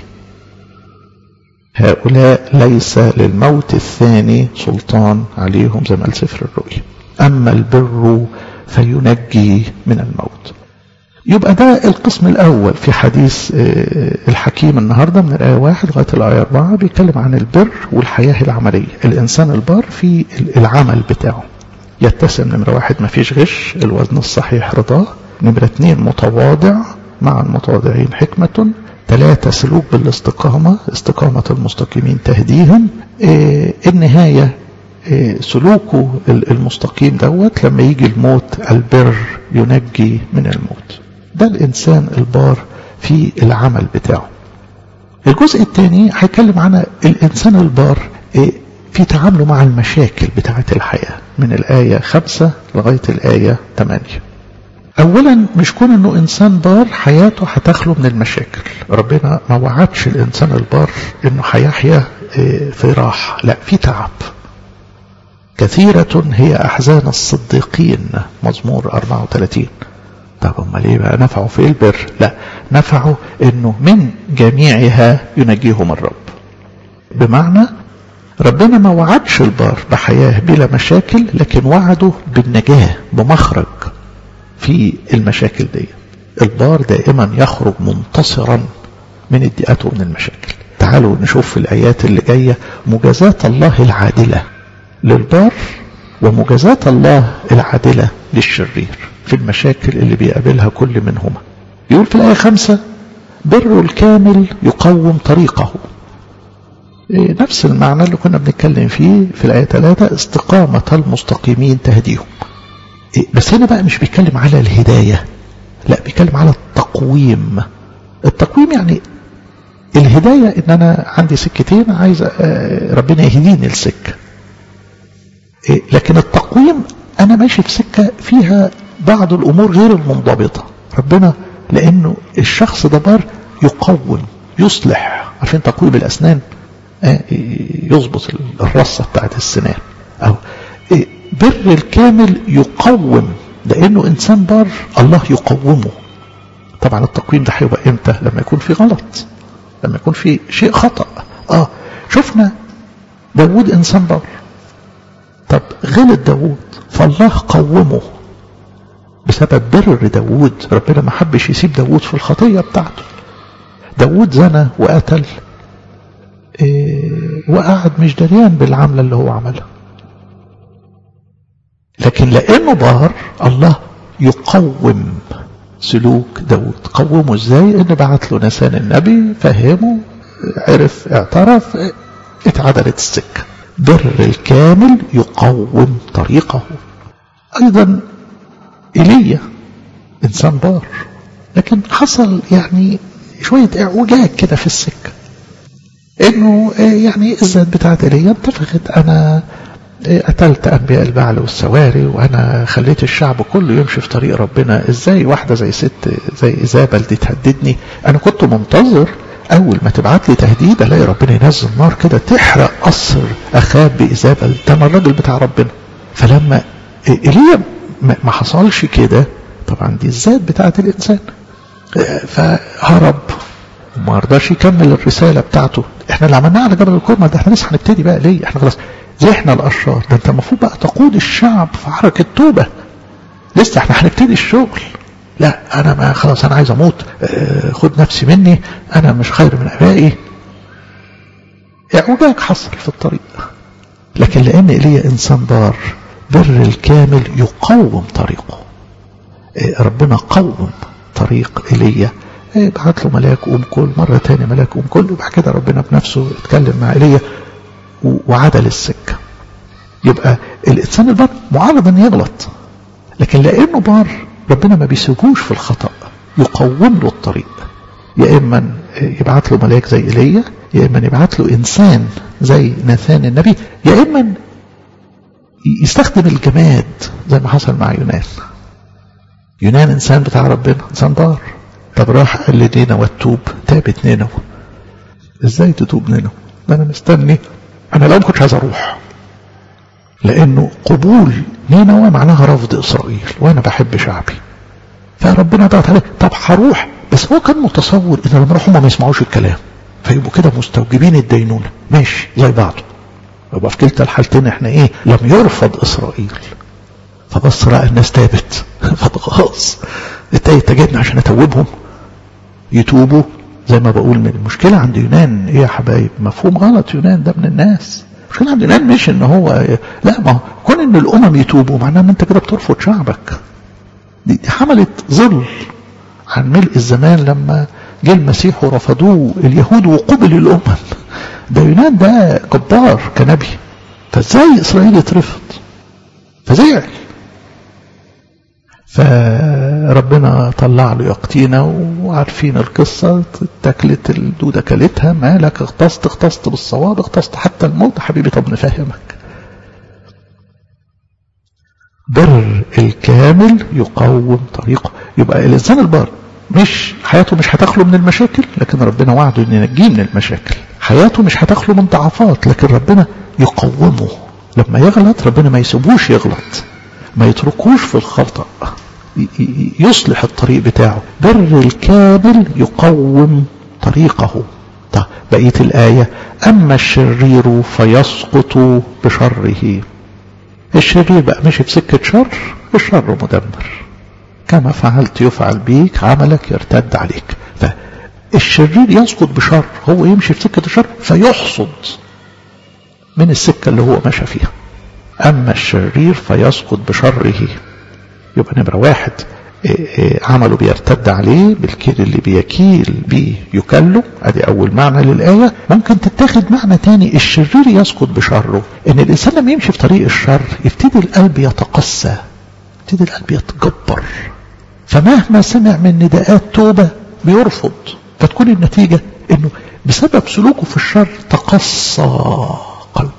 هؤلاء ليس للموت الثاني سلطان عليهم زي ما قال سفر الرؤيا اما البر فينجي من الموت يبقى ده القسم الأول في حديث الحكيم النهاردة من الآية واحد لغاية الآية أربعة بيتكلم عن البر والحياة العملية الإنسان البار في العمل بتاعه يتسم نمرة واحد ما فيش غش الوزن الصحيح رضاه نمرة اثنين متواضع مع المتواضعين حكمة ثلاثة سلوك بالاستقامة استقامة المستقيمين تهديهم إيه النهاية إيه سلوكه المستقيم دوت لما يجي الموت البر ينجي من الموت ده الإنسان البار في العمل بتاعه الجزء الثاني هيتكلم عن الإنسان البار إيه في تعامله مع المشاكل بتاعة الحياة من الآية خمسة لغاية الآية ثمانية أولا مش كون أنه إنسان بار حياته هتخلو من المشاكل ربنا ما وعدش الإنسان البار أنه هيحيا في راحة لا في تعب كثيرة هي أحزان الصديقين مزمور 34 طب امال ايه بقى نفعه في البر لا نفعه انه من جميعها ينجيهم الرب بمعنى ربنا ما وعدش البار بحياة بلا مشاكل لكن وعده بالنجاة بمخرج في المشاكل دي البار دائما يخرج منتصرا من الضيقات ومن المشاكل تعالوا نشوف في الآيات اللي جاية مجازات الله العادلة للبار ومجازات الله العادلة للشرير في المشاكل اللي بيقابلها كل منهما يقول في الآية خمسة بر الكامل يقوم طريقه نفس المعنى اللي كنا بنتكلم فيه في الآية 3 استقامة المستقيمين تهديهم بس هنا بقى مش بيتكلم على الهداية لا بيتكلم على التقويم التقويم يعني الهداية ان انا عندي سكتين عايز ربنا يهديني السكة لكن التقويم انا ماشي في سكة فيها بعض الامور غير المنضبطة ربنا لانه الشخص ده بار يقوم يصلح عارفين تقويم الاسنان يظبط الرصة بتاعت السنان أو بر الكامل يقوم لأنه إنسان بار الله يقومه طبعا التقويم ده هيبقى إمتى لما يكون في غلط لما يكون في شيء خطأ آه شفنا داود إنسان بار طب غلط داود فالله قومه بسبب بر داود ربنا ما حبش يسيب داود في الخطية بتاعته داود زنى وقتل إيه وقعد مش دريان بالعملة اللي هو عملها لكن لأنه بار الله يقوم سلوك داود قومه ازاي ان بعت له نسان النبي فهمه عرف اعترف اتعدلت السكة بر الكامل يقوم طريقه ايضا ايليا انسان بار لكن حصل يعني شوية اعوجاج كده في السكة انه يعني الذات بتاعت ايليا انتفخت انا قتلت انبياء البعل والسواري وانا خليت الشعب كله يمشي في طريق ربنا ازاي واحده زي ست زي ايزابل دي تهددني انا كنت منتظر اول ما تبعت لي تهديد الاقي ربنا ينزل نار كده تحرق قصر اخاب بايزابل ده انا الراجل بتاع ربنا فلما ايليا ما حصلش كده طبعا دي الذات بتاعت الانسان فهرب وما رضاش يكمل الرساله بتاعته احنا اللي عملناه على جبل الكرمه ده احنا لسه هنبتدي بقى ليه احنا خلاص زي احنا الاشرار ده انت المفروض بقى تقود الشعب في حركه توبه لسه احنا هنبتدي الشغل لا انا ما خلاص انا عايز اموت اه خد نفسي مني انا مش خير من ابائي اعوجاج حصل في الطريق لكن لان ايليا انسان بار بر الكامل يقوم طريقه اه ربنا قوم طريق ايليا اه بعت له ملاك ام كل مره تاني ملاك ام كل وبعد كده ربنا بنفسه اتكلم مع ايليا وعدل السكه يبقى الانسان البار معرض ان يغلط لكن لانه بار ربنا ما بيسيبوش في الخطأ يقوم له الطريق يا إما يبعت له ملاك زي إيليا يا إما يبعت له إنسان زي ناثان النبي يا إما يستخدم الجماد زي ما حصل مع يونان يونان إنسان بتاع ربنا إنسان بار طب راح قال لنينوى التوب تابت نينوى إزاي تتوب نينوى ده أنا مستني أنا لو ما كنتش عايز أروح لأنه قبول نينوى معناها رفض إسرائيل وأنا بحب شعبي فربنا ضغط عليه طب هروح بس هو كان متصور إن لما يروحوا ما يسمعوش الكلام فيبقوا كده مستوجبين الدينونة ماشي زي بعضه يبقى في كلتا الحالتين احنا ايه لم يرفض إسرائيل فبص رأى الناس تابت فخلاص انت جايبني عشان اتوبهم يتوبوا زي ما بقول من المشكلة عند يونان ايه يا حبايب مفهوم غلط يونان ده من الناس المشكلة عند يونان مش ان هو لا ما هو كون ان الامم يتوبوا معناه ان انت كده بترفض شعبك دي, دي حملت ظل عن ملء الزمان لما جه المسيح ورفضوه اليهود وقبل الامم ده يونان ده جبار كنبي فازاي اسرائيل يترفض فزعل فربنا طلع له يقطينة وعارفين القصة اتكلت الدودة كلتها مالك اغتصت اغتصت بالصواب اغتصت حتى الموت حبيبي طب نفهمك بر الكامل يقوم طريقه يبقى الإنسان البار مش حياته مش هتخلو من المشاكل لكن ربنا وعده ان ينجيه من المشاكل حياته مش هتخلو من ضعفات لكن ربنا يقومه لما يغلط ربنا ما يسيبوش يغلط ما يتركوش في الخطأ يصلح الطريق بتاعه بر الكامل يقوم طريقه طيب بقية الآية أما الشرير فيسقط بشره الشرير بقى مشي في سكة شر الشر مدمر كما فعلت يفعل بيك عملك يرتد عليك فالشرير يسقط بشر هو يمشي في سكة الشر فيحصد من السكة اللي هو مشى فيها أما الشرير فيسقط بشره يبقى نمرة واحد عمله بيرتد عليه بالكيل اللي بيكيل بيه يكله ادي اول معنى للآية ممكن تتاخد معنى تاني الشرير يسقط بشره ان الانسان لما يمشي في طريق الشر يبتدي القلب يتقسى يبتدي القلب يتجبر فمهما سمع من نداءات توبة بيرفض فتكون النتيجة انه بسبب سلوكه في الشر تقصى قلبه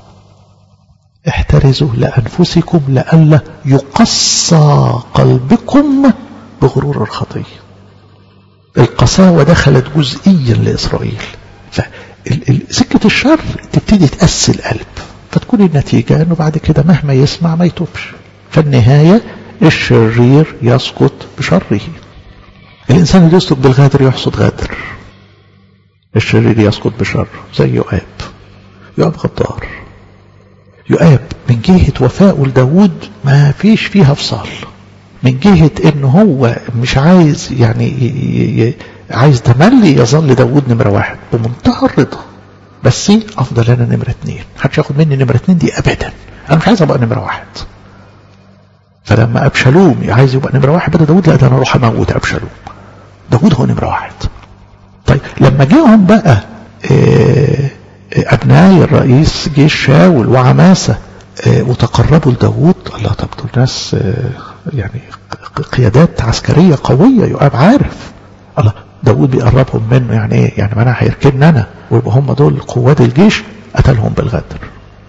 احترزوا لأنفسكم لئلا يقصى قلبكم بغرور الخطية القساوة دخلت جزئيا لإسرائيل فسكة الشر تبتدي تأسي القلب فتكون النتيجة أنه بعد كده مهما يسمع ما يتوبش فالنهاية الشرير يسقط بشره الإنسان اللي يسلك بالغدر يحصد غدر الشرير يسقط بشر زي يؤاب يؤاب غدار يؤاب من جهة وفاءه لداود ما فيش فيها فصال من جهة ان هو مش عايز يعني ي ي عايز تملي يظل داود نمرة واحد بمنتهى الرضا بس افضل انا نمرة اتنين محدش ياخد مني نمرة اتنين دي ابدا انا مش عايز ابقى نمرة واحد فلما ابشالوم عايز يبقى نمرة واحد بدأ داود لا ده انا اروح اموت ابشالوم داود هو نمرة واحد طيب لما جيهم بقى إيه أبناء الرئيس جيش شاول وعماسة وتقربوا لداود الله طب دول ناس يعني قيادات عسكرية قوية يؤاب عارف الله داود بيقربهم منه يعني ايه يعني معناها هيركبني انا ويبقى هم دول قوات الجيش قتلهم بالغدر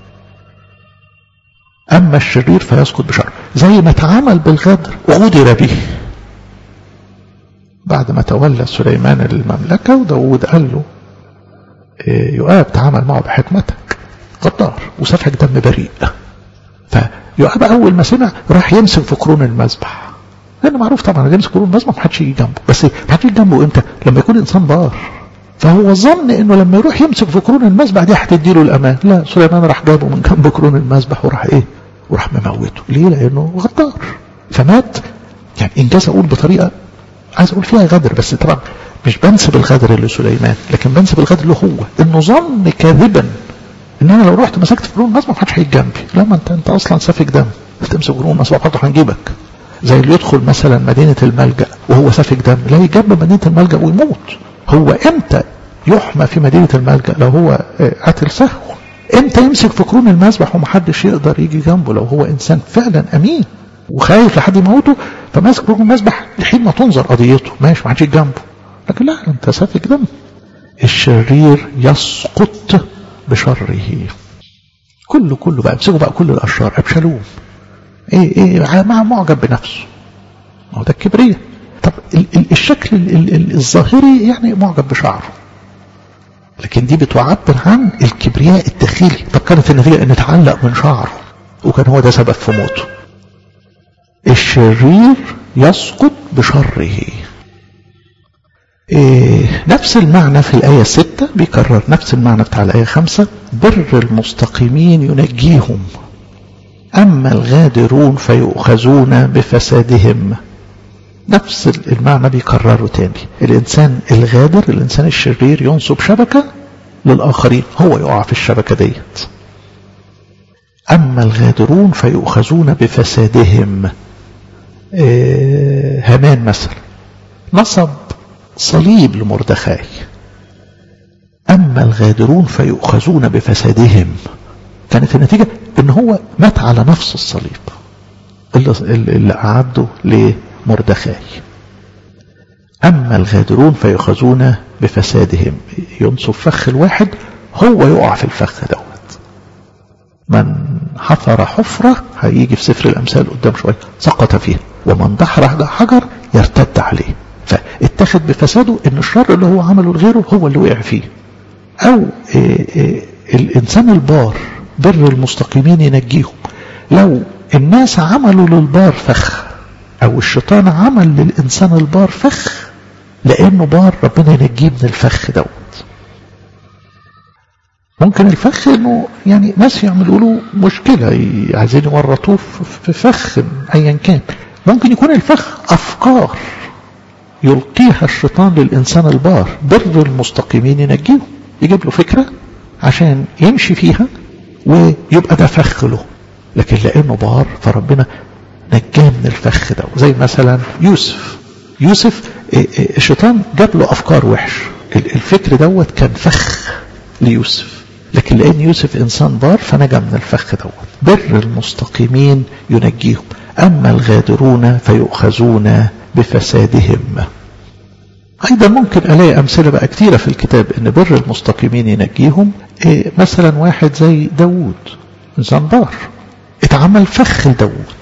اما الشرير فيسقط بشر زي ما اتعامل بالغدر غدر به بعد ما تولى سليمان المملكة وداود قال له يؤاب تعامل معه بحكمتك غدار وسفك دم بريء فيؤاب أول ما سمع راح يمسك في قرون المذبح لأن معروف طبعا اللي يمسك قرون المذبح ما حدش يجي جنبه بس ما حدش يجي جنبه إمتى؟ لما يكون إنسان بار فهو ظن انه لما يروح يمسك في قرون المسبح دي هتدي له الامان لا سليمان راح جابه من جنب قرون المسبح وراح ايه وراح مموته ليه لانه غدار فمات يعني انجاز اقول بطريقه عايز اقول فيها غدر بس طبعا مش بنسب الغدر لسليمان لكن بنسب الغدر له هو انه ظن كاذبا ان انا لو رحت مسكت في قرون المسبح محدش هيجي جنبي لا ما انت انت اصلا سافك دم تمسك قرون المسبح برضه هنجيبك زي اللي يدخل مثلا مدينه الملجا وهو سافك دم لا يجنب مدينه الملجا ويموت هو امتى يحمى في مدينة الملجأ لو هو قتل سهو امتى يمسك في قرون المسبح ومحدش يقدر يجي جنبه لو هو انسان فعلا امين وخايف لحد يموته فماسك قرون المسبح لحين ما تنظر قضيته ماشي ما حدش جنبه لكن لا انت سافك دم الشرير يسقط بشره كله كله بقى امسكوا بقى كل الاشرار ابشالوم ايه ايه مع معجب بنفسه ما هو ده الكبرياء طب الشكل الظاهري يعني معجب بشعره لكن دي بتعبر عن الكبرياء الداخلي طب كانت النتيجة ان اتعلق من شعره وكان هو ده سبب في موته الشرير يسقط بشره إيه نفس المعنى في الآية ستة بيكرر نفس المعنى بتاع الآية خمسة بر المستقيمين ينجيهم أما الغادرون فيؤخذون بفسادهم نفس المعنى بيكرره تاني الإنسان الغادر الإنسان الشرير ينصب شبكة للآخرين هو يقع في الشبكة ديت أما الغادرون فيؤخذون بفسادهم إيه هامان مثلا نصب صليب لمردخاي أما الغادرون فيؤخذون بفسادهم كانت النتيجة ان هو مات على نفس الصليب اللي, اللي أعده لمردخاي أما الغادرون فيؤخذون بفسادهم ينصب فخ الواحد هو يقع في الفخ دوت من حفر حفرة هيجي في سفر الأمثال قدام شوية سقط فيها ومن دحر حجر يرتد عليه فاتخذ بفساده ان الشر اللي هو عمله لغيره هو اللي وقع فيه او إيه إيه الانسان البار بر المستقيمين ينجيهم لو الناس عملوا للبار فخ او الشيطان عمل للانسان البار فخ لانه بار ربنا ينجيه من الفخ دوت ممكن الفخ انه يعني ناس يعملوا له مشكله عايزين يورطوه في فخ ايا كان ممكن يكون الفخ افكار يلقيها الشيطان للإنسان البار بر المستقيمين ينجيهم يجيب له فكرة عشان يمشي فيها ويبقى ده فخ له لكن لأنه بار فربنا نجاه من الفخ ده زي مثلا يوسف يوسف الشيطان جاب له أفكار وحش الفكر دوت كان فخ ليوسف لكن لأن يوسف إنسان بار فنجا من الفخ دوت بر المستقيمين ينجيهم أما الغادرون فيؤخذون بفسادهم أيضا ممكن ألاقي أمثلة بقى كتيرة في الكتاب إن بر المستقيمين ينجيهم إيه مثلا واحد زي داوود إنسان بار اتعمل فخ لداوود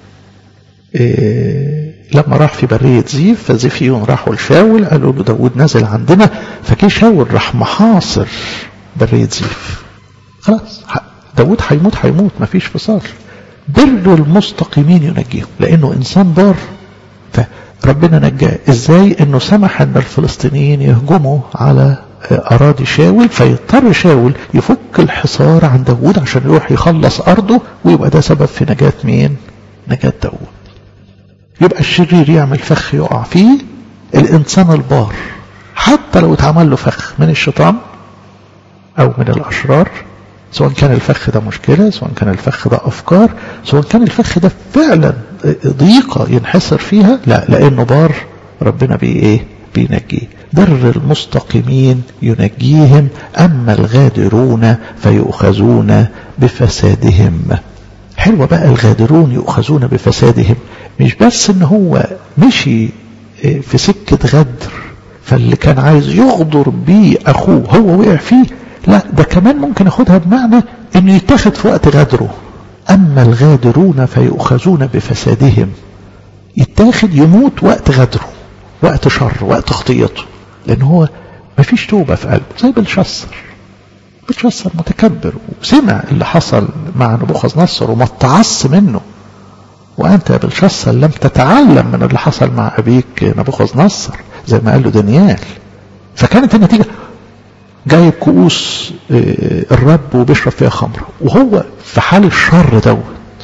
إيه لما راح في برية زيف فزيفيون راحوا لشاول قالوا له داوود نزل عندنا فجه شاول راح محاصر برية زيف خلاص داوود هيموت هيموت مفيش فصال بر المستقيمين ينجيهم لأنه إنسان بار فربنا نجاه ازاي انه سمح ان الفلسطينيين يهجموا على اراضي شاول فيضطر شاول يفك الحصار عن داوود عشان يروح يخلص ارضه ويبقى ده سبب في نجاة مين نجاة داوود يبقى الشرير يعمل فخ يقع فيه الانسان البار حتى لو اتعمل له فخ من الشيطان او من الاشرار سواء كان الفخ ده مشكلة سواء كان الفخ ده أفكار سواء كان الفخ ده فعلا ضيقة ينحسر فيها لا لأنه بار ربنا بي إيه بينجيه بر المستقيمين ينجيهم أما الغادرون فيؤخذون بفسادهم حلوة بقى الغادرون يؤخذون بفسادهم مش بس ان هو مشي في سكة غدر فاللي كان عايز يغدر بيه أخوه هو وقع فيه لا ده كمان ممكن اخدها بمعنى انه يتاخد في وقت غدره اما الغادرون فيؤخذون بفسادهم يتاخد يموت وقت غدره وقت شر وقت خطيته لان هو مفيش توبة في قلبه زي بلشسر بلشسر متكبر وسمع اللي حصل مع نبوخذ نصر وما اتعص منه وانت يا بلشسر لم تتعلم من اللي حصل مع ابيك نبوخذ نصر زي ما قال له دانيال فكانت النتيجة جايب كؤوس الرب وبيشرب فيها خمرة وهو في حال الشر دوت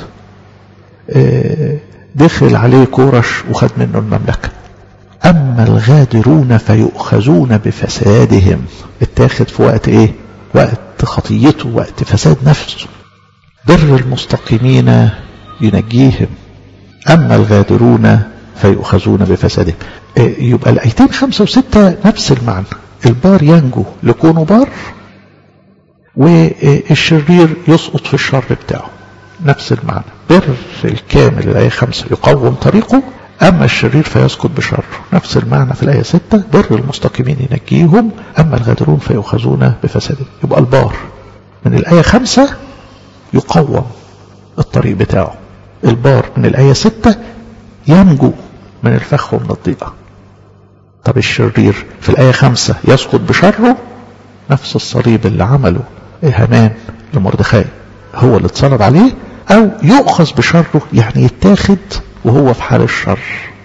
دخل عليه كورش وخد منه المملكة أما الغادرون فيؤخذون بفسادهم اتاخد في وقت ايه وقت خطيته وقت فساد نفسه بر المستقيمين ينجيهم أما الغادرون فيؤخذون بفسادهم يبقى الآيتين خمسة وستة نفس المعنى البار ينجو لكونه بار والشرير يسقط في الشر بتاعه نفس المعنى بر الكامل الآية خمسة يقوم طريقه أما الشرير فيسقط بشره نفس المعنى في الآية ستة بر المستقيمين ينجيهم أما الغادرون فيؤخذون بفسادهم يبقى البار من الآية خمسة يقوم الطريق بتاعه البار من الآية ستة ينجو من الفخ ومن الضيقة طب الشرير في الآية خمسة يسقط بشره نفس الصليب اللي عمله هامان لمردخاي هو اللي اتصلب عليه أو يؤخذ بشره يعني يتاخد وهو في حال الشر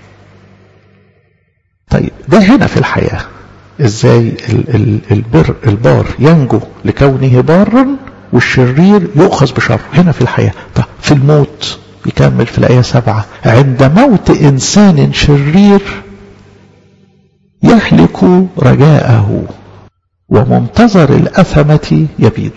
طيب ده هنا في الحياة ازاي ال ال البر البار ينجو لكونه بارا والشرير يؤخذ بشره هنا في الحياة طيب في الموت يكمل في الآية سبعة عند موت إنسان شرير يهلك رجاءه ومنتظر الأثمة يبيد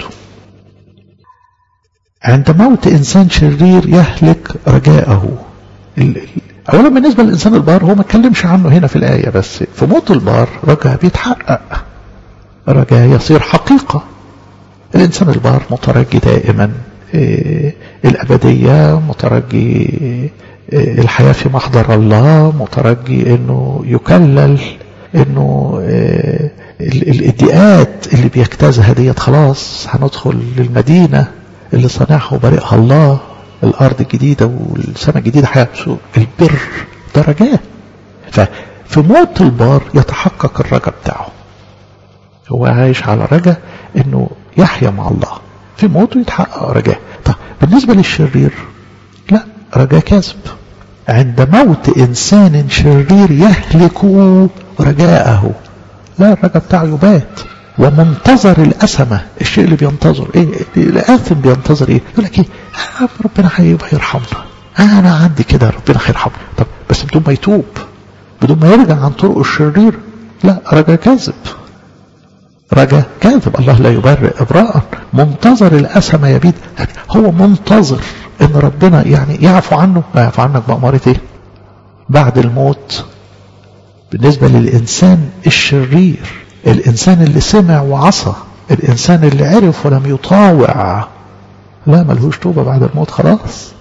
عند موت إنسان شرير يهلك رجاءه أولا بالنسبة للإنسان البار هو ما اتكلمش عنه هنا في الآية بس في موت البار رجاء بيتحقق رجاء يصير حقيقة الإنسان البار مترجي دائما إيه الأبدية مترجي إيه الحياة في محضر الله مترجي أنه يكلل أنه إيه الاديات اللي بيجتازها ديت خلاص هندخل للمدينة اللي صنعها وبارئها الله الأرض الجديدة والسماء الجديدة حياته البر درجات ففي موت البار يتحقق الرجاء بتاعه هو عايش على رجاء انه يحيا مع الله في موته يتحقق رجاء طب بالنسبة للشرير لا رجاء كاذب عند موت إنسان شرير يهلك رجاءه لا الرجاء بتاعه يبات ومنتظر الأسمة الشيء اللي بينتظر ايه الآثم بينتظر ايه يقول لك ايه آه ربنا هيبقى يرحمنا آه انا عندي كده ربنا هيرحمنا طب بس بدون ما يتوب بدون ما يرجع عن طرق الشرير لا رجاء كاذب رجاء كاذب الله لا يبرئ إبراء منتظر الأسمة يبيد هو منتظر ان ربنا يعني يعفو عنه لا يعفو عنك بأمارة ايه بعد الموت بالنسبة للإنسان الشرير الإنسان اللي سمع وعصى الإنسان اللي عرف ولم يطاوع لا ملهوش توبة بعد الموت خلاص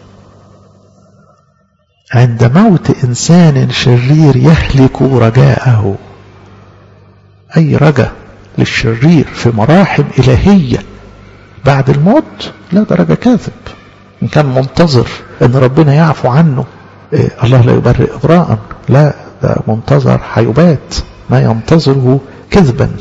عند موت إنسان شرير يهلك رجاءه أي رجاء للشرير في مراحم إلهية بعد الموت لا ده رجاء كاذب إن كان منتظر أن ربنا يعفو عنه إيه الله لا يبرئ إبراء لا ده منتظر حيبات ما ينتظره كذبا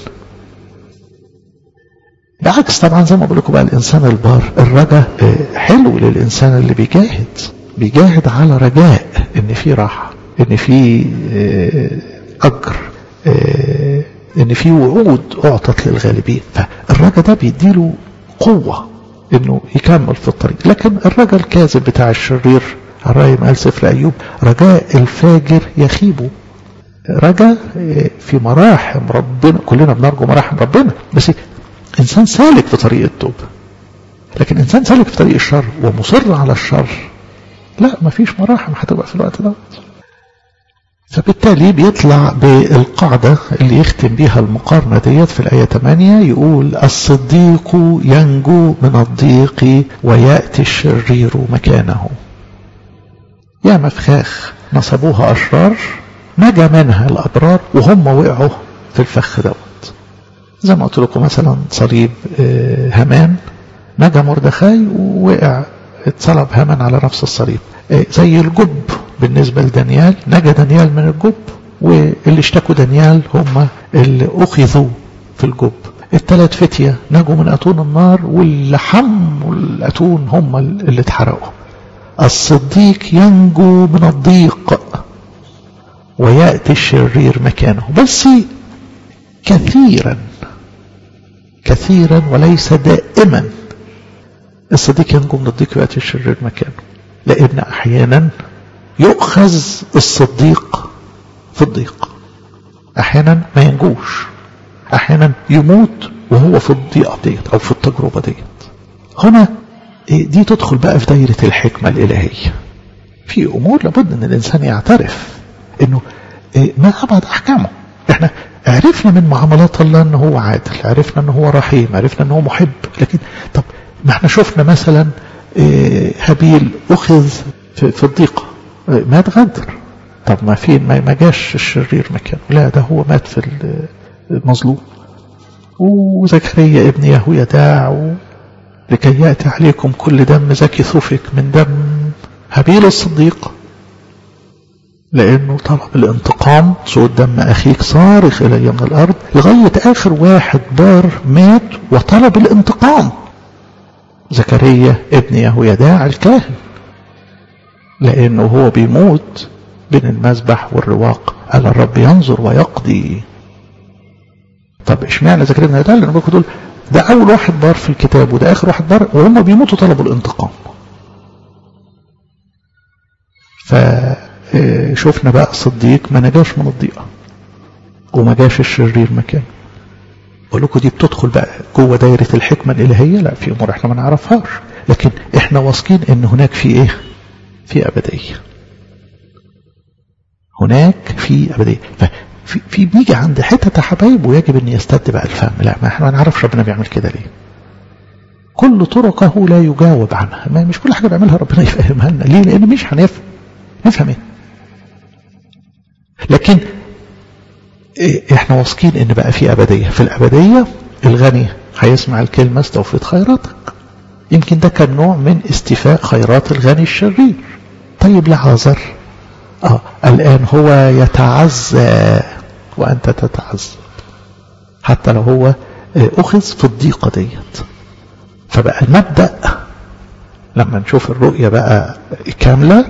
بعكس طبعا زي ما بقول لكم بقى الانسان البار الرجاء حلو للانسان اللي بيجاهد بيجاهد على رجاء ان في راحه ان في اجر ان في وعود اعطت للغالبين فالرجاء ده بيديله قوه انه يكمل في الطريق لكن الرجاء الكاذب بتاع الشرير الرأي قال سفر أيوب رجاء الفاجر يخيبه رجاء في مراحم ربنا كلنا بنرجو مراحم ربنا بس إنسان سالك في طريق التوبة لكن إنسان سالك في طريق الشر ومصر على الشر لا مفيش مراحم هتبقى في الوقت ده فبالتالي بيطلع بالقاعدة اللي يختم بيها المقارنة ديت في الآية 8 يقول الصديق ينجو من الضيق ويأتي الشرير مكانه يا مفخاخ نصبوها أشرار نجا منها الأبرار وهم وقعوا في الفخ دوت زي ما قلت لكم مثلا صليب هامان نجا مردخاي ووقع اتصلب هامان على نفس الصليب زي الجب بالنسبة لدانيال نجا دانيال من الجب واللي اشتكوا دانيال هم اللي أخذوا في الجب الثلاث فتية نجوا من أتون النار واللحم والأتون هم اللي اتحرقوا الصديق ينجو من الضيق ويأتي الشرير مكانه بس كثيرا كثيرا وليس دائما الصديق ينجو من الضيق ويأتي الشرير مكانه لأن أحيانا يؤخذ الصديق في الضيق أحيانا ما ينجوش أحيانا يموت وهو في الضيقة ديت أو في التجربة ديت هنا دي تدخل بقى في دايرة الحكمة الإلهية في أمور لابد أن الإنسان يعترف أنه ما أبعد أحكامه احنا عرفنا من معاملات الله أنه هو عادل عرفنا أنه هو رحيم عرفنا أنه هو محب لكن طب ما احنا شفنا مثلا هابيل أخذ في الضيقة مات غدر طب ما في ما جاش الشرير مكانه لا ده هو مات في المظلوم وزكريا ابن يهويداع لكي يأتي عليكم كل دم زكي ثفك من دم هابيل الصديق لأنه طلب الانتقام صوت دم أخيك صارخ إلي من الأرض لغاية آخر واحد بار مات وطلب الانتقام زكريا ابن يهويداع الكاهن لأنه هو بيموت بين المذبح والرواق قال الرب ينظر ويقضي طب اشمعنى زكريا ابن يهويداع لأنه دول ده أول واحد بار في الكتاب وده آخر واحد بار وهم بيموتوا طلبوا الانتقام فشوفنا بقى الصديق ما نجاش من الضيقة وما جاش الشرير مكانه بقول لكم دي بتدخل بقى جوه دايرة الحكمة الإلهية لا في أمور احنا ما نعرفهاش لكن احنا واثقين ان هناك في ايه في أبدية هناك في أبدية ففي في بيجي عند حتة حبايب ويجب ان يستد بقى الفهم لا ما احنا ما نعرفش ربنا بيعمل كده ليه كل طرقه لا يجاوب عنها ما مش كل حاجة بيعملها ربنا يفهمها لنا ليه لأن مش هنفهم نفهم ايه لكن احنا واثقين ان بقى في ابديه في الابديه الغني هيسمع الكلمه استوفيت خيراتك يمكن ده كان نوع من استيفاء خيرات الغني الشرير طيب لعازر اه الان هو يتعزى وانت تتعذب حتى لو هو اخذ في الضيقه ديت فبقى المبدا لما نشوف الرؤيه بقى كامله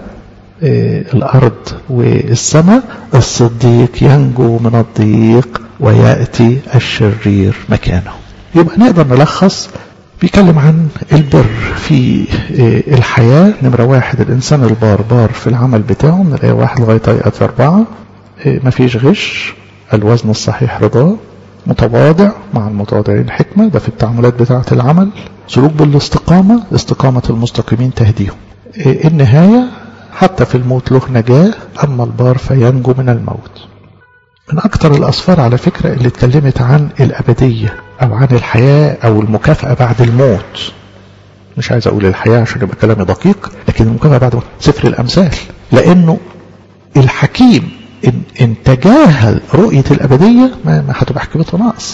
الأرض والسماء الصديق ينجو من الضيق ويأتي الشرير مكانه يبقى نقدر نلخص بيتكلم عن البر في الحياة نمرة واحد الإنسان البار بار في العمل بتاعه من الآية واحد لغاية آية أربعة مفيش غش الوزن الصحيح رضاه متواضع مع المتواضعين حكمة ده في التعاملات بتاعة العمل سلوك بالاستقامة استقامة المستقيمين تهديهم النهاية حتى في الموت له نجاة أما البار فينجو من الموت من أكثر الأسفار على فكرة اللي اتكلمت عن الأبدية أو عن الحياة أو المكافأة بعد الموت مش عايز أقول الحياة عشان يبقى كلامي دقيق لكن المكافأة بعد الموت سفر الأمثال لأنه الحكيم إن, إن تجاهل رؤية الأبدية ما, ما هتبقى حكمته ناقص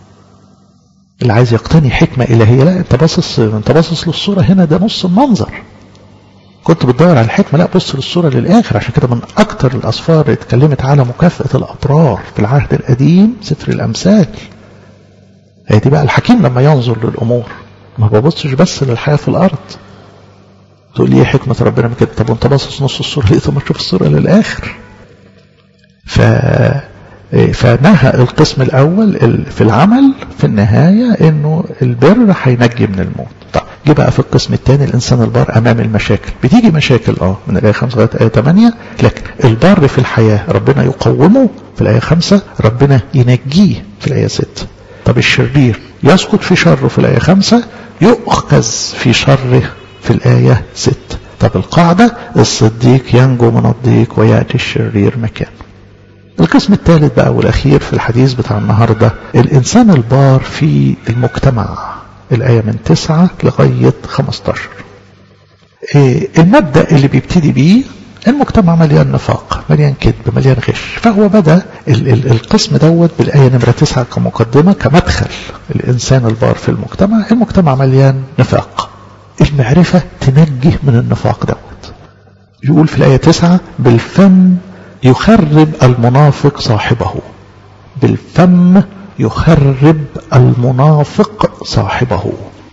اللي عايز يقتني حكمة إلهية لا أنت باصص أنت باصص للصورة هنا ده نص المنظر كنت بتدور على الحكمة لا بص للصورة للآخر عشان كده من أكتر الأسفار اللي اتكلمت على مكافأة الأبرار في العهد القديم سفر الأمثال هي دي بقى الحكيم لما ينظر للأمور ما ببصش بس للحياة في الأرض تقول لي ايه حكمة ربنا من كده طب وانت باصص نص الصورة ليه طب ما تشوف الصورة للآخر ف فنهى القسم الأول في العمل في النهاية انه البر هينجي من الموت طب جه بقى في القسم الثاني الانسان البار امام المشاكل بتيجي مشاكل اه من الايه 5 لغايه الايه 8 لكن البر في الحياه ربنا يقومه في الايه 5 ربنا ينجيه في الايه 6 طب الشرير يسقط في شره في الايه 5 يؤخذ في شره في الايه 6 طب القاعده الصديق ينجو من الضيق وياتي الشرير مكانه القسم الثالث بقى والاخير في الحديث بتاع النهارده الانسان البار في المجتمع الآية من تسعة لغاية 15 إيه المبدأ اللي بيبتدي بيه المجتمع مليان نفاق مليان كذب مليان غش فهو بدأ ال ال القسم دوت بالآية نمرة تسعة كمقدمة كمدخل الإنسان البار في المجتمع المجتمع مليان نفاق المعرفة تنجي من النفاق دوت يقول في الآية تسعة بالفم يخرب المنافق صاحبه بالفم يخرب المنافق صاحبه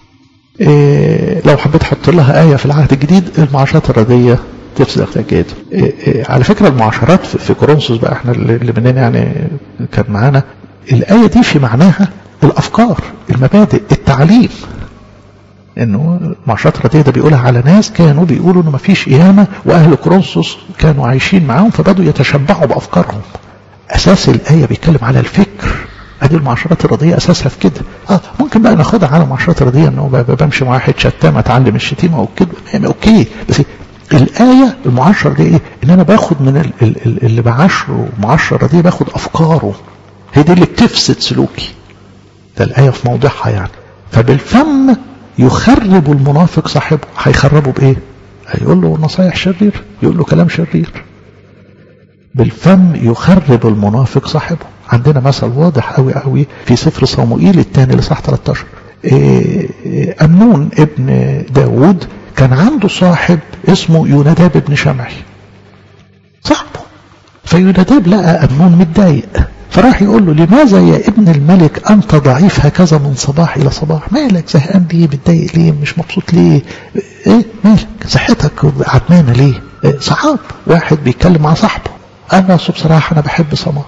إيه لو حبيت احط لها آية في العهد الجديد المعاشرات الردية تفسد احتياجات إيه إيه على فكرة المعاشرات في كورنثوس بقى احنا اللي مننا يعني كان معانا الآية دي في معناها الأفكار المبادئ التعليم انه معشرة دي ده بيقولها على ناس كانوا بيقولوا انه مفيش قيامة واهل كورنثوس كانوا عايشين معاهم فبدوا يتشبعوا بافكارهم اساس الايه بيتكلم على الفكر ادي المعاشرات الرضيه اساسها في كده اه ممكن بقى ناخدها على المعاشرات الرضيه انه بمشي مع واحد شتام اتعلم الشتيمه والكذب يعني اوكي بس الايه المعاشره دي ايه ان انا باخد من ال ال اللي بعاشره معاشره رضيه باخد افكاره هي دي اللي بتفسد سلوكي ده الايه في موضعها يعني فبالفم يخرب المنافق صاحبه هيخربه بايه هيقول له نصايح شرير يقول له كلام شرير بالفم يخرب المنافق صاحبه عندنا مثل واضح قوي قوي في سفر صموئيل الثاني لصح 13 أمنون ابن داود كان عنده صاحب اسمه يوناداب ابن شمعي صاحبه فيوناداب لقى أمنون متضايق فراح يقول له لماذا يا ابن الملك أنت ضعيف هكذا من صباح إلى صباح مالك زهقان ليه متضايق ليه مش مبسوط ليه إيه مالك صحتك عدمانة ليه إيه صحاب واحد بيتكلم مع صاحبه أنا بصراحة أنا بحب سمار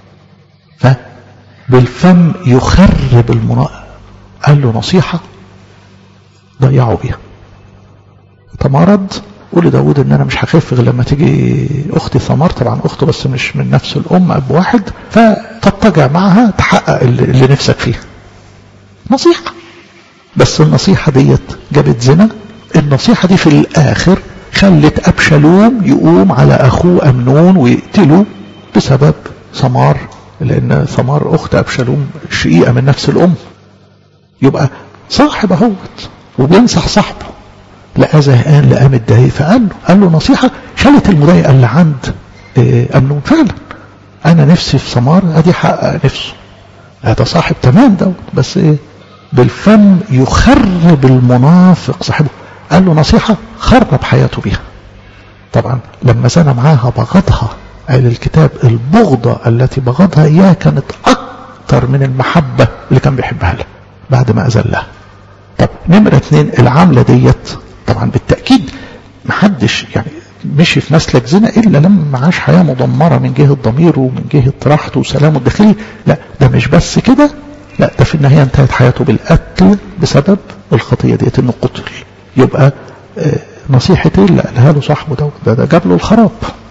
فبالفم يخرب المناء قال له نصيحة ضيعوا بيها تمرض قول لداود ان انا مش هخف غير لما تيجي اختي ثمار طبعا اخته بس مش من نفس الام اب واحد فتضطجع معها تحقق اللي نفسك فيه نصيحة بس النصيحة ديت جابت زنا النصيحة دي في الاخر خلت ابشالوم يقوم على اخوه امنون ويقتله بسبب ثمار لان ثمار اخت ابشالوم شقيقة من نفس الام يبقى صاحب اهوت وبينصح صاحبه لقى زهقان لقى متضايق فقال له قال له نصيحة شالت المضايقة اللي عند أمنون فعلا أنا نفسي في ثمار أدي حقق نفسه هذا صاحب تمام دوت بس إيه بالفم يخرب المنافق صاحبه قال له نصيحة خرب حياته بيها طبعا لما زنى معاها بغضها قال الكتاب البغضة التي بغضها إياها كانت أكتر من المحبة اللي كان بيحبها لها بعد ما أذلها طب نمرة اتنين العاملة ديت طبعا بالتأكيد محدش يعني مشي في مسلك زنا إلا لما عاش حياة مدمرة من جهة ضميره ومن جهة راحته وسلامه الداخلي لا ده مش بس كده لا ده في النهاية انتهت حياته بالقتل بسبب الخطية ديت انه قتل يبقى آه نصيحة ايه اللي قالها له صاحبه ده, ده ده جاب له الخراب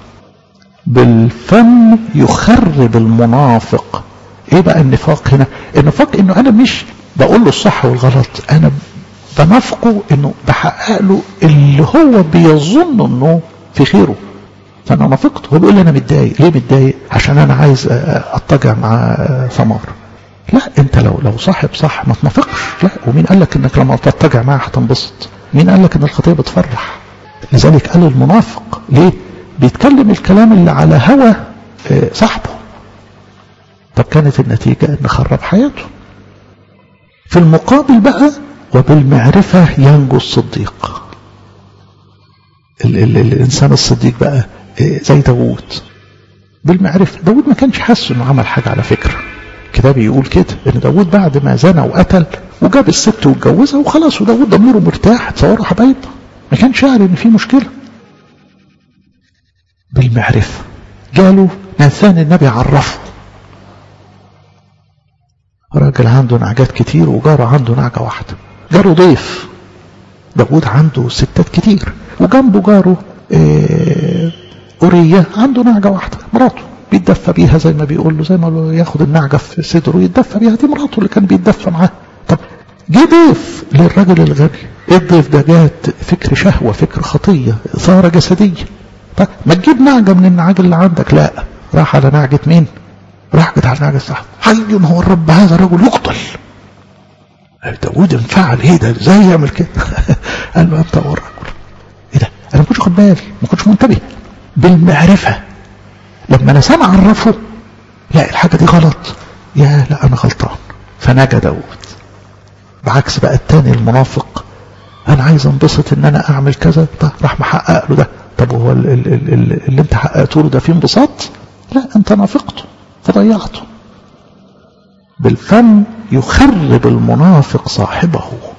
بالفم يخرب المنافق ايه بقى النفاق هنا النفاق انه انا مش بقول له الصح والغلط انا بنافقه انه بحقق له اللي هو بيظن انه في خيره فانا نافقته هو بيقول لي انا متضايق ليه متضايق عشان انا عايز اتجع مع ثمار لا انت لو لو صاحب صح ما تنافقش لا ومين قال لك انك لما تتجع معاه هتنبسط مين قال لك ان الخطيه بتفرح لذلك قال المنافق ليه بيتكلم الكلام اللي على هوى صاحبه طب كانت النتيجه ان خرب حياته في المقابل بقى وبالمعرفة ينجو الصديق ال ال الإنسان الصديق بقى زي داوود بالمعرفة داوود ما كانش حاسس انه عمل حاجة على فكرة الكتاب يقول كده ان داوود بعد ما زنى وقتل وجاب الست واتجوزها وخلاص وداوود ضميره مرتاح تصوروا حبايب ما كانش يعرف ان في مشكلة بالمعرفة جاله ناثان النبي عرفه راجل عنده نعجات كتير وجاره عنده نعجة واحدة جاره ضيف داود عنده ستات كتير وجنبه جاره إيه أورية عنده نعجة واحدة مراته بيتدفى بيها زي ما بيقول له زي ما ياخد النعجة في صدره يتدفى بيها دي مراته اللي كان بيتدفى معاه طب جه ضيف للراجل الغني ايه الضيف ده جات فكر شهوة فكر خطية ثارة جسدية طب ما تجيب نعجة من النعاج اللي عندك لا راح على نعجة مين راح على نعجة صاحبه حي هو الرب هذا الرجل يقتل داود انفعل ايه ده ازاي يعمل كده قال له انت هو الرجل ايه ده انا ما كنتش واخد بالي ما كنتش منتبه بالمعرفه لما انا سامع عرفه لا الحاجه دي غلط يا لا انا غلطان فنجا داود بعكس بقى التاني المنافق انا عايز انبسط ان انا اعمل كذا طب راح محقق له ده طب هو ال ال ال اللي انت حققته له ده فيه انبساط لا انت نافقته فضيعته بالفم يخرب المنافق صاحبه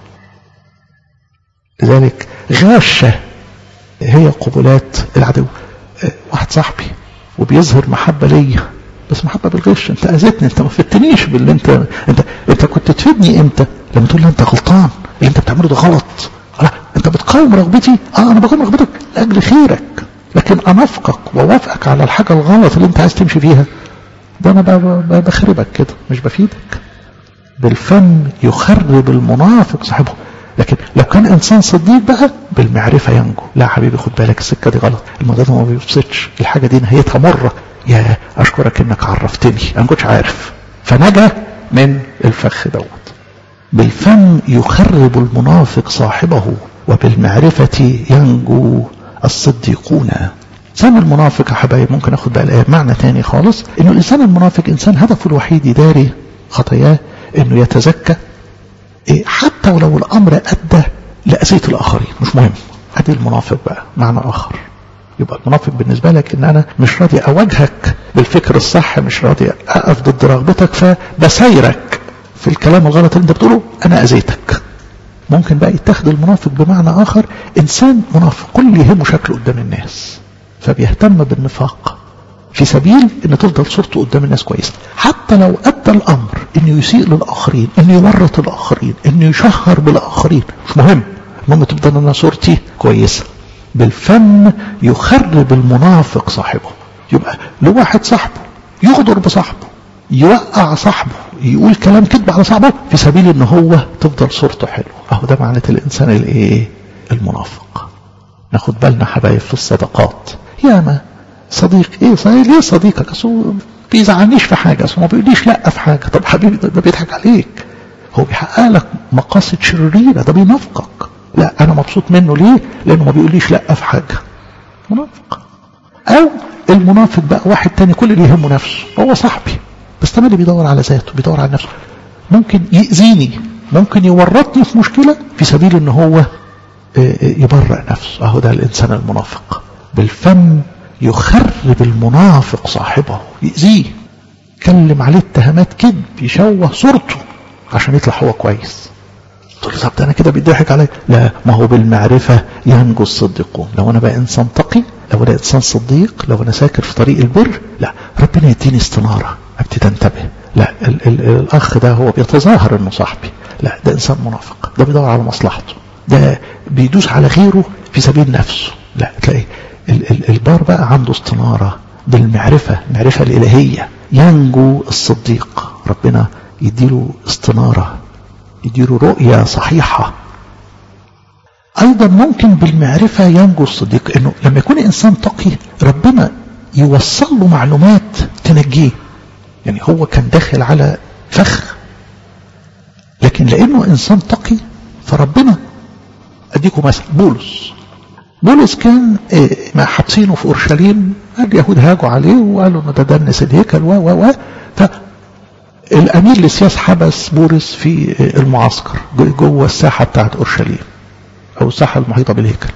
لذلك غاشة هي قبلات العدو واحد صاحبي وبيظهر محبة ليا بس محبه بالغش انت اذيتني انت ما فدتنيش باللي انت انت انت كنت تفيدني امتى لما تقول لي انت غلطان اللي انت بتعمله ده غلط لا انت بتقاوم رغبتي اه انا بقاوم رغبتك لاجل خيرك لكن انافقك ووافقك على الحاجه الغلط اللي انت عايز تمشي فيها ده انا بخربك كده مش بفيدك بالفم يخرب المنافق صاحبه لكن لو كان انسان صديق بقى بالمعرفه ينجو لا حبيبي خد بالك السكه دي غلط الموضوع ده ما بيفسدش الحاجه دي نهايتها مره يا اشكرك انك عرفتني انا ما كنتش عارف فنجا من الفخ دوت بالفم يخرب المنافق صاحبه وبالمعرفة ينجو الصديقون الإنسان المنافق يا حبايب ممكن أخد بقى الآية معنى تاني خالص إنه الإنسان المنافق إنسان هدفه الوحيد يداري خطاياه إنه يتزكى إيه حتى ولو الأمر أدى لأذية الآخرين مش مهم أدي المنافق بقى معنى آخر يبقى المنافق بالنسبة لك إن أنا مش راضي أواجهك بالفكر الصح مش راضي أقف ضد رغبتك فبسايرك في الكلام الغلط اللي أنت بتقوله أنا أذيتك ممكن بقى يتخذ المنافق بمعنى آخر إنسان منافق كل اللي يهمه شكله قدام الناس فبيهتم بالنفاق في سبيل ان تفضل صورته قدام الناس كويسه حتى لو ادى الامر انه يسيء للاخرين انه يورط الاخرين انه يشهر بالاخرين مش مهم المهم تفضل انا صورتي كويسه بالفم يخرب المنافق صاحبه يبقى لو واحد صاحبه يغدر بصاحبه يوقع صاحبه يقول كلام كذب على صاحبه في سبيل ان هو تفضل صورته حلوه اهو ده معنى الانسان الايه المنافق ناخد بالنا حبايب في الصدقات ياما صديق ايه صديق ليه صديقك اصل بيزعلنيش في حاجه اصل ما بيقوليش لا في حاجه طب حبيبي ده بيضحك عليك هو بيحقق لك مقاصد شريره ده بينافقك لا انا مبسوط منه ليه لانه ما بيقوليش لا في حاجه منافق او المنافق بقى واحد تاني كل اللي يهمه نفسه هو صاحبي بس تملي بيدور على ذاته بيدور على نفسه ممكن يأذيني ممكن يورطني في مشكلة في سبيل ان هو يبرأ نفسه اهو ده الانسان المنافق بالفم يخرب المنافق صاحبه يأذيه يكلم عليه اتهامات كذب يشوه صورته عشان يطلع هو كويس تقول له طب ده انا كده بيضحك عليا لا ما هو بالمعرفة ينجو الصديقون لو انا بقى انسان تقي لو انا انسان صديق لو انا ساكر في طريق البر لا ربنا يديني استنارة ابتدي انتبه لا ال ال الاخ ده هو بيتظاهر انه صاحبي لا ده انسان منافق ده بيدور على مصلحته ده بيدوس على غيره في سبيل نفسه لا تلاقي ال ال البار بقى عنده استنارة بالمعرفة المعرفة الإلهية ينجو الصديق ربنا يديله استنارة يديله رؤية صحيحة أيضا ممكن بالمعرفة ينجو الصديق إنه لما يكون إنسان تقي ربنا يوصل له معلومات تنجيه يعني هو كان داخل على فخ لكن لأنه إنسان تقي فربنا أديكم مثل بولس بولس كان حابسينه في أورشليم اليهود هاجوا عليه وقالوا إنه ده دنس الهيكل و و و فالأمير لسياس حبس بولس في المعسكر جوه الساحة بتاعت أورشليم أو الساحة المحيطة بالهيكل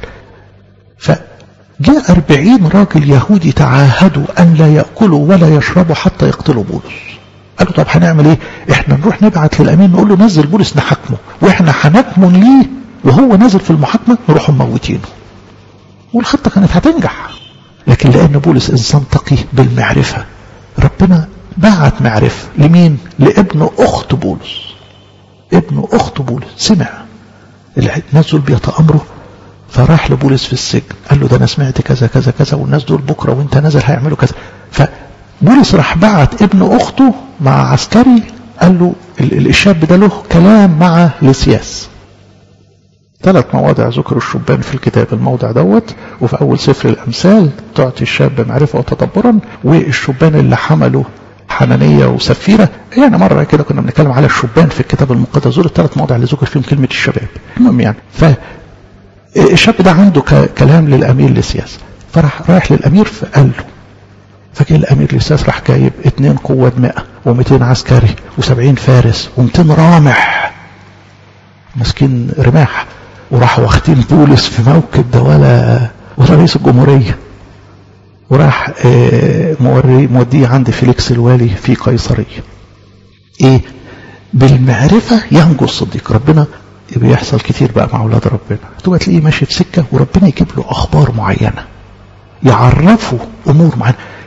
فجاء أربعين راجل يهودي تعاهدوا أن لا يأكلوا ولا يشربوا حتى يقتلوا بولس قالوا طب هنعمل ايه احنا نروح نبعت للامين نقول له نزل بولس نحاكمه واحنا هنكمن ليه وهو نازل في المحاكمه نروح مموتينه والخطه كانت هتنجح لكن لان بولس انسان تقي بالمعرفه ربنا بعت معرفه لمين لابن اخت بولس ابن اخت بولس سمع الناس دول بيتامروا فراح لبولس في السجن قال له ده انا سمعت كذا كذا كذا والناس دول بكره وانت نازل هيعملوا كذا فبولس راح بعت ابن اخته مع عسكري قال له الشاب ده له كلام مع لسياس ثلاث مواضع ذكر الشبان في الكتاب الموضع دوت وفي أول سفر الأمثال تعطي الشاب معرفة وتدبرا والشبان اللي حملوا حنانية وسفيرة يعني مرة كده كنا بنتكلم على الشبان في الكتاب المقدس دول الثلاث مواضع اللي ذكر فيهم كلمة الشباب المهم يعني فالشاب ده عنده كلام للأمير لسياس فراح رايح للأمير فقال له فجاء الأمير لسياس راح جايب اتنين قوة 100 و200 عسكري و70 فارس و200 رامح ماسكين رماح وراح واخدين بولس في موكب ده ولا ولا رئيس الجمهورية وراح موري موديه عند فيليكس الوالي في قيصرية ايه بالمعرفة ينجو الصديق ربنا بيحصل كتير بقى مع اولاد ربنا تبقى تلاقيه ماشي في سكة وربنا يجيب له اخبار معينة يعرفه امور معينة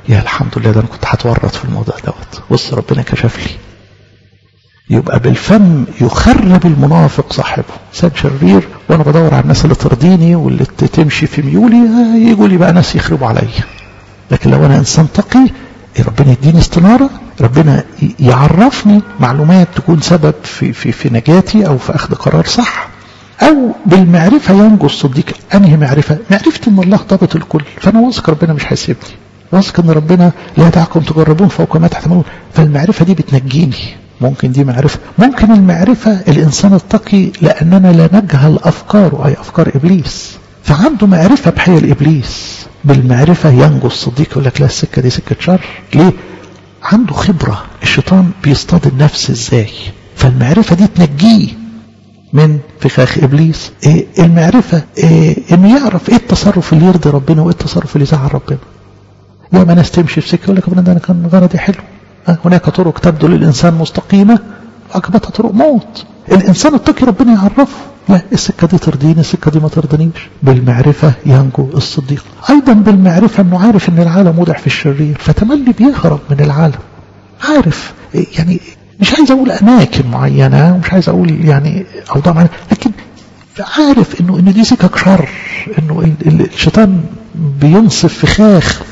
يا الحمد لله ده انا كنت هتورط في الموضوع دوت بص ربنا كشف لي يبقى بالفم يخرب المنافق صاحبه انسان شرير وانا بدور على الناس اللي ترضيني واللي تمشي في ميولي يجوا لي بقى ناس يخربوا عليا لكن لو انا انسان تقي ربنا يديني استناره ربنا يعرفني معلومات تكون سبب في في في نجاتي او في اخذ قرار صح او بالمعرفه ينجو الصديق انهي معرفه معرفه ان الله ضابط الكل فانا واثق ربنا مش هيسيبني واثق ان ربنا لا يدعكم تجربون فوق ما تحتملون فالمعرفه دي بتنجيني ممكن دي معرفة ممكن المعرفة الإنسان التقي لأننا لا نجهل أفكاره أي أفكار إبليس فعنده معرفة بحيل إبليس بالمعرفة ينجو الصديق يقول لك لا السكة دي سكة شر ليه عنده خبرة الشيطان بيصطاد النفس ازاي فالمعرفة دي تنجيه من فخاخ ابليس إيه المعرفة إيه انه يعرف ايه التصرف اللي يرضي ربنا وايه التصرف اللي يزعل ربنا يا ما ناس تمشي في سكة يقول لك ده انا كان غرضي حلو هناك طرق تبدو للانسان مستقيمة عقبتها طرق موت الانسان التقي ربنا يعرفه لا السكة دي ترضيني السكة دي ما ترضنيش بالمعرفة ينجو الصديق أيضا بالمعرفة أنه عارف أن العالم وضع في الشرير فتملي بيهرب من العالم عارف يعني مش عايز أقول أماكن معينة مش عايز أقول يعني أوضاع معينة لكن عارف أنه إن دي سكك شر أنه الشيطان بينصف فخاخ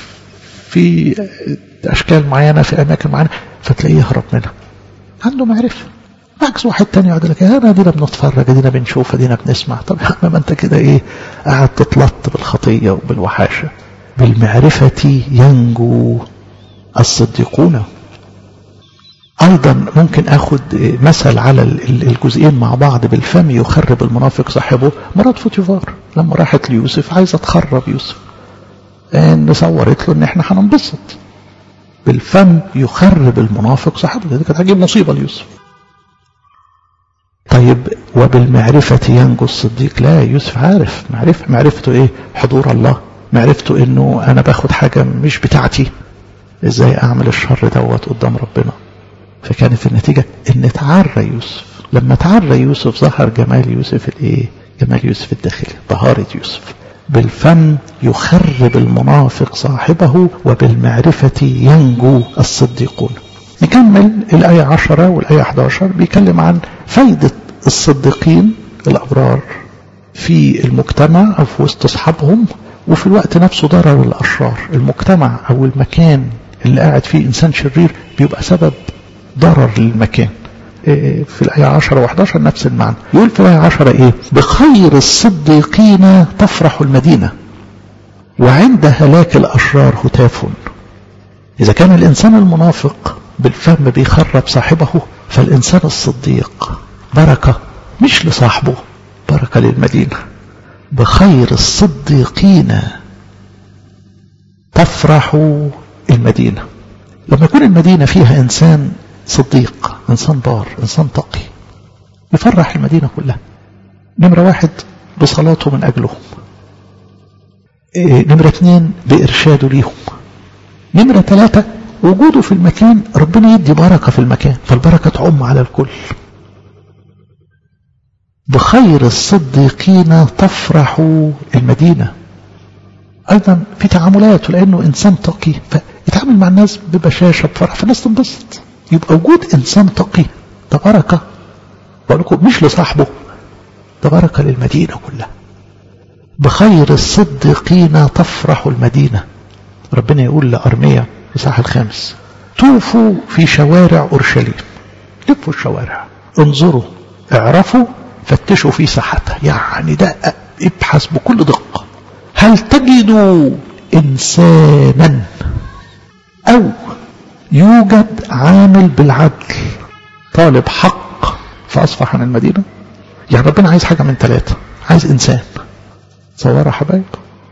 في أشكال معينة في أماكن معينة فتلاقيه يهرب منها عنده معرفة عكس واحد تاني يقعد لك انا دينا بنتفرج دينا بنشوف دينا بنسمع طب يا عم ما انت كده ايه قاعد تتلط بالخطيه وبالوحاشه بالمعرفه ينجو الصديقون ايضا ممكن اخد مثل على الجزئين مع بعض بالفم يخرب المنافق صاحبه مرات فوتيفار لما راحت ليوسف عايزه تخرب يوسف ان صورت له ان احنا هننبسط بالفم يخرب المنافق صاحبه دي كانت هتجيب مصيبه ليوسف طيب وبالمعرفة ينجو الصديق لا يوسف عارف معرفة معرفته ايه حضور الله معرفته انه انا باخد حاجة مش بتاعتي ازاي اعمل الشر دوت قدام ربنا فكانت النتيجة ان تعرى يوسف لما تعرى يوسف ظهر جمال يوسف الايه جمال يوسف الداخلي طهارة يوسف بالفم يخرب المنافق صاحبه وبالمعرفة ينجو الصديقون نكمل الآية 10 والآية 11 بيتكلم عن فايدة الصديقين الأبرار في المجتمع أو في وسط أصحابهم وفي الوقت نفسه ضرر الأشرار المجتمع أو المكان اللي قاعد فيه إنسان شرير بيبقى سبب ضرر للمكان في الآية 10 و11 نفس المعنى يقول في الآية 10 إيه بخير الصديقين تفرح المدينة وعند هلاك الأشرار هتاف إذا كان الإنسان المنافق بالفم بيخرب صاحبه فالإنسان الصديق بركة مش لصاحبه بركة للمدينة بخير الصديقين تفرح المدينة لما يكون المدينة فيها إنسان صديق إنسان بار إنسان تقي يفرح المدينة كلها نمرة واحد بصلاته من أجلهم إيه نمرة اثنين بإرشاده ليهم نمرة ثلاثة وجوده في المكان ربنا يدي بركة في المكان فالبركة تعم على الكل بخير الصديقين تفرح المدينة أيضا في تعاملاته لأنه إنسان تقي فيتعامل مع الناس ببشاشة بفرح فالناس تنبسط يبقى وجود إنسان تقي ده بركة بقول لكم مش لصاحبه ده بركة للمدينة كلها بخير الصديقين تفرح المدينة ربنا يقول لأرميا الإصحاح الخامس طوفوا في شوارع أورشليم لفوا الشوارع انظروا اعرفوا فتشوا في ساحتها يعني دقق ابحث بكل دقة هل تجدوا إنسانا أو يوجد عامل بالعدل طالب حق فأصفح عن المدينة يعني ربنا عايز حاجة من ثلاثة عايز إنسان صورة حبايب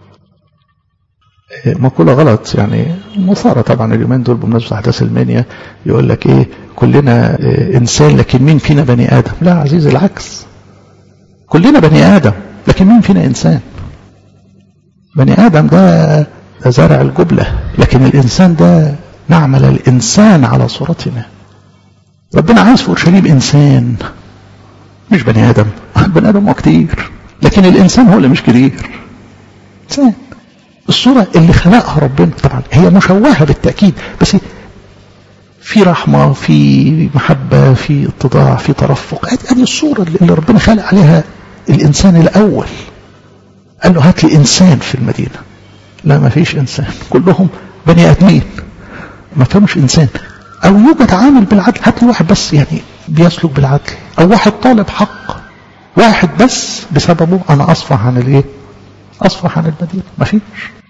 مقولة غلط يعني مثارة طبعا اليومين دول بمناسبة أحداث المنيا يقول لك إيه كلنا إنسان لكن مين فينا بني آدم لا عزيزي العكس كلنا بني آدم لكن مين فينا إنسان بني آدم ده, ده زرع الجبلة لكن الإنسان ده نعمل الإنسان على صورتنا ربنا عايز في أورشليم إنسان مش بني آدم بني آدم هو كتير لكن الإنسان هو اللي مش كتير إنسان الصورة اللي خلقها ربنا طبعا هي مشوهة بالتأكيد بس في رحمة في محبة في اتضاع في ترفق هذه الصورة اللي ربنا خلق عليها الإنسان الأول قال له هات لي إنسان في المدينة لا ما فيش إنسان كلهم بني آدمين ما فهمش إنسان أو يوجد عامل بالعدل هات لي واحد بس يعني بيسلك بالعدل أو واحد طالب حق واحد بس بسببه أنا أصفح عن الإيه أصفح عن المدينة ما فيش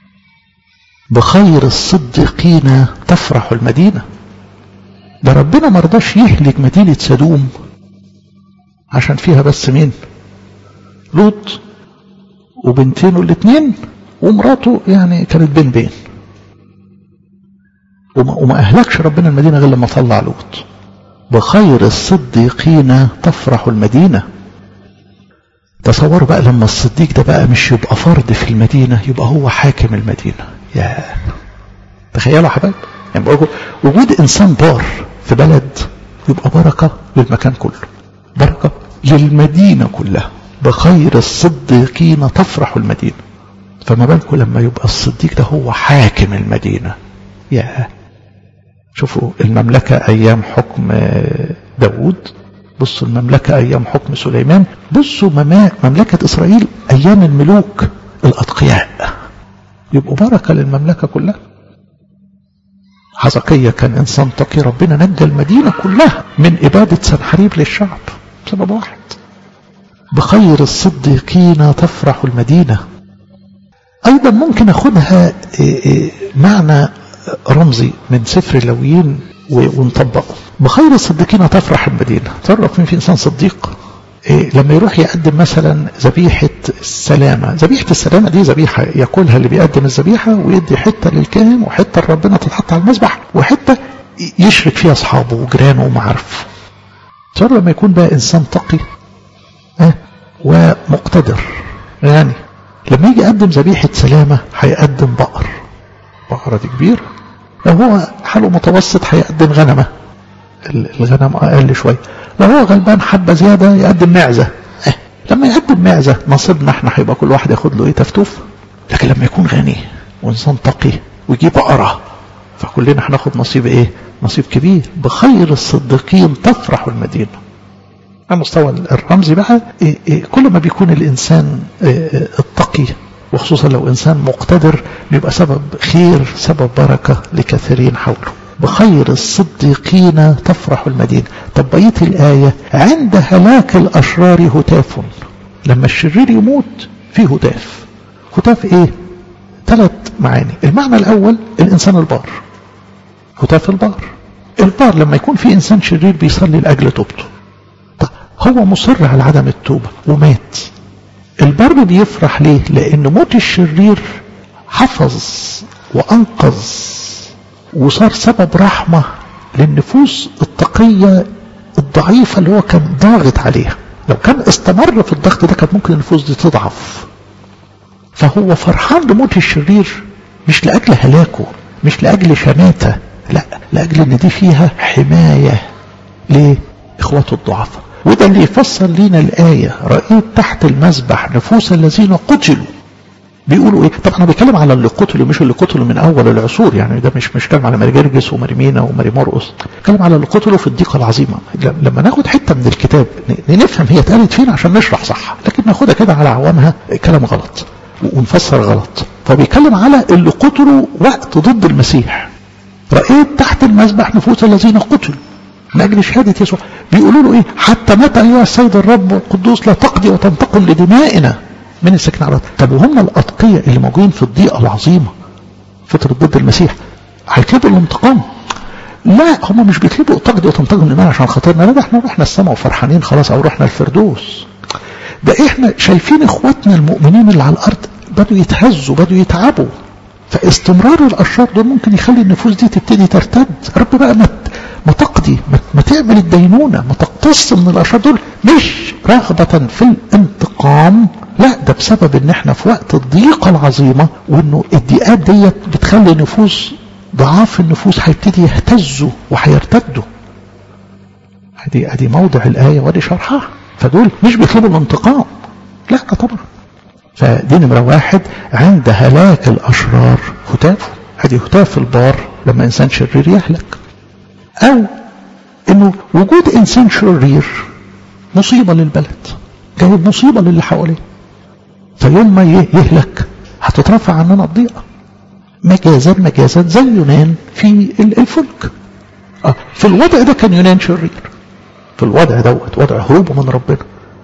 بخير الصديقين تفرح المدينة ده ربنا ما رضاش يهلك مدينة سدوم عشان فيها بس مين لوط وبنتينه الاثنين ومراته يعني كانت بين بين وما, وما أهلكش ربنا المدينة غير لما طلع لوط بخير الصديقين تفرح المدينة تصوروا بقى لما الصديق ده بقى مش يبقى فرد في المدينة يبقى هو حاكم المدينة يا تخيلوا يا حبايب يعني بقول وجود إنسان بار في بلد يبقى بركة للمكان كله بركة للمدينة كلها بخير الصديقين تفرح المدينة فما بالكم لما يبقى الصديق ده هو حاكم المدينة يا شوفوا المملكة أيام حكم داود بصوا المملكة أيام حكم سليمان بصوا مملكة إسرائيل أيام الملوك الأتقياء يبقوا بركة للمملكة كلها حزقية كان إنسان تقي ربنا نجى المدينة كلها من إبادة سنحريب للشعب بسبب واحد بخير الصديقين تفرح المدينة أيضا ممكن أخذها معنى رمزي من سفر اللويين ونطبقه بخير الصديقين تفرح المدينة تعرف مين في إنسان صديق إيه لما يروح يقدم مثلا ذبيحة السلامة ذبيحة السلامة دي ذبيحة ياكلها اللي بيقدم الذبيحة ويدي حتة للكاهن وحتة لربنا تتحط على المذبح وحتة يشرك فيها أصحابه وجيرانه ومعارفه تعرف لما يكون بقى إنسان تقي اه ومقتدر يعني لما يجي يقدم ذبيحة سلامة هيقدم بقر بقرة دي كبيرة لو هو حاله متوسط هيقدم غنمة الغنم أقل شوية لو هو غلبان حبة زيادة يقدم معزة اه لما يقدم معزة نصيبنا احنا هيبقى كل واحد ياخد له ايه تفتوف لكن لما يكون غني وانسان تقي ويجيب بقرة فكلنا هناخد نصيب ايه نصيب كبير بخير الصديقين تفرح المدينة على المستوى الرمزي بقى إيه إيه كل ما بيكون الإنسان إيه التقي وخصوصا لو إنسان مقتدر بيبقى سبب خير سبب بركة لكثيرين حوله بخير الصديقين تفرح المدينة طب بقية الآية عند هلاك الأشرار هتاف لما الشرير يموت في هتاف هتاف إيه ثلاث معاني المعنى الأول الإنسان البار هتاف البار البار لما يكون في إنسان شرير بيصلي لأجل توبته هو مصر على عدم التوبة ومات البر بيفرح ليه لأن موت الشرير حفظ وأنقذ وصار سبب رحمة للنفوس التقية الضعيفة اللي هو كان ضاغط عليها لو كان استمر في الضغط ده كانت ممكن النفوس دي تضعف فهو فرحان بموت الشرير مش لأجل هلاكه مش لأجل شماتة لا لأجل ان دي فيها حماية لإخوته الضعفاء وده اللي يفسر لنا الآية رأيت تحت المذبح نفوس الذين قتلوا بيقولوا ايه طبعا انا بتكلم على اللي قتلوا مش اللي قتلوا من اول العصور يعني ده مش مش كلام على ماري جرجس وماري مينا وماري مرقس بتكلم على اللي قتلوا في الضيقه العظيمه لما ناخد حته من الكتاب نفهم هي اتقالت فين عشان نشرح صح لكن ناخدها كده على عوامها كلام غلط ونفسر غلط فبيتكلم على اللي قتلوا وقت ضد المسيح رأيت تحت المذبح نفوس الذين قتلوا من أجل شهادة يسوع بيقولوا له إيه حتى متى أيها السيد الرب القدوس لا تقضي وتنتقم لدمائنا من السكن على طب وهم الأتقية اللي موجودين في الضيقة العظيمة فترة ضد المسيح هيطلبوا الانتقام لا هم مش بيطلبوا تقضي وتنتقم لنا عشان خاطرنا لا ده احنا رحنا السماء وفرحانين خلاص او رحنا الفردوس ده احنا شايفين اخواتنا المؤمنين اللي على الارض بدوا يتهزوا بدوا يتعبوا فاستمرار الاشرار دول ممكن يخلي النفوس دي تبتدي ترتد رب بقى ما ما تقضي ما, ما تعمل الدينونة ما تقتص من الاشرار دول مش رغبة في الانتقام لا ده بسبب ان احنا في وقت الضيقة العظيمة وانه الضيقات ديت بتخلي نفوس ضعاف النفوس هيبتدي يهتزوا وهيرتدوا ادي ادي موضع الايه وادي شرحها فدول مش بيطلبوا الانتقام لا طبعا فدي نمرة واحد عند هلاك الأشرار هتاف هذه هتاف البار لما إنسان شرير يهلك أو إنه وجود إنسان شرير مصيبة للبلد جايب مصيبة للي حواليه فيوم ما يهلك هتترفع عننا الضيقة مجازا مجازا زي يونان في الفلك آه في الوضع ده كان يونان شرير في الوضع دوت وضع هروبه من ربنا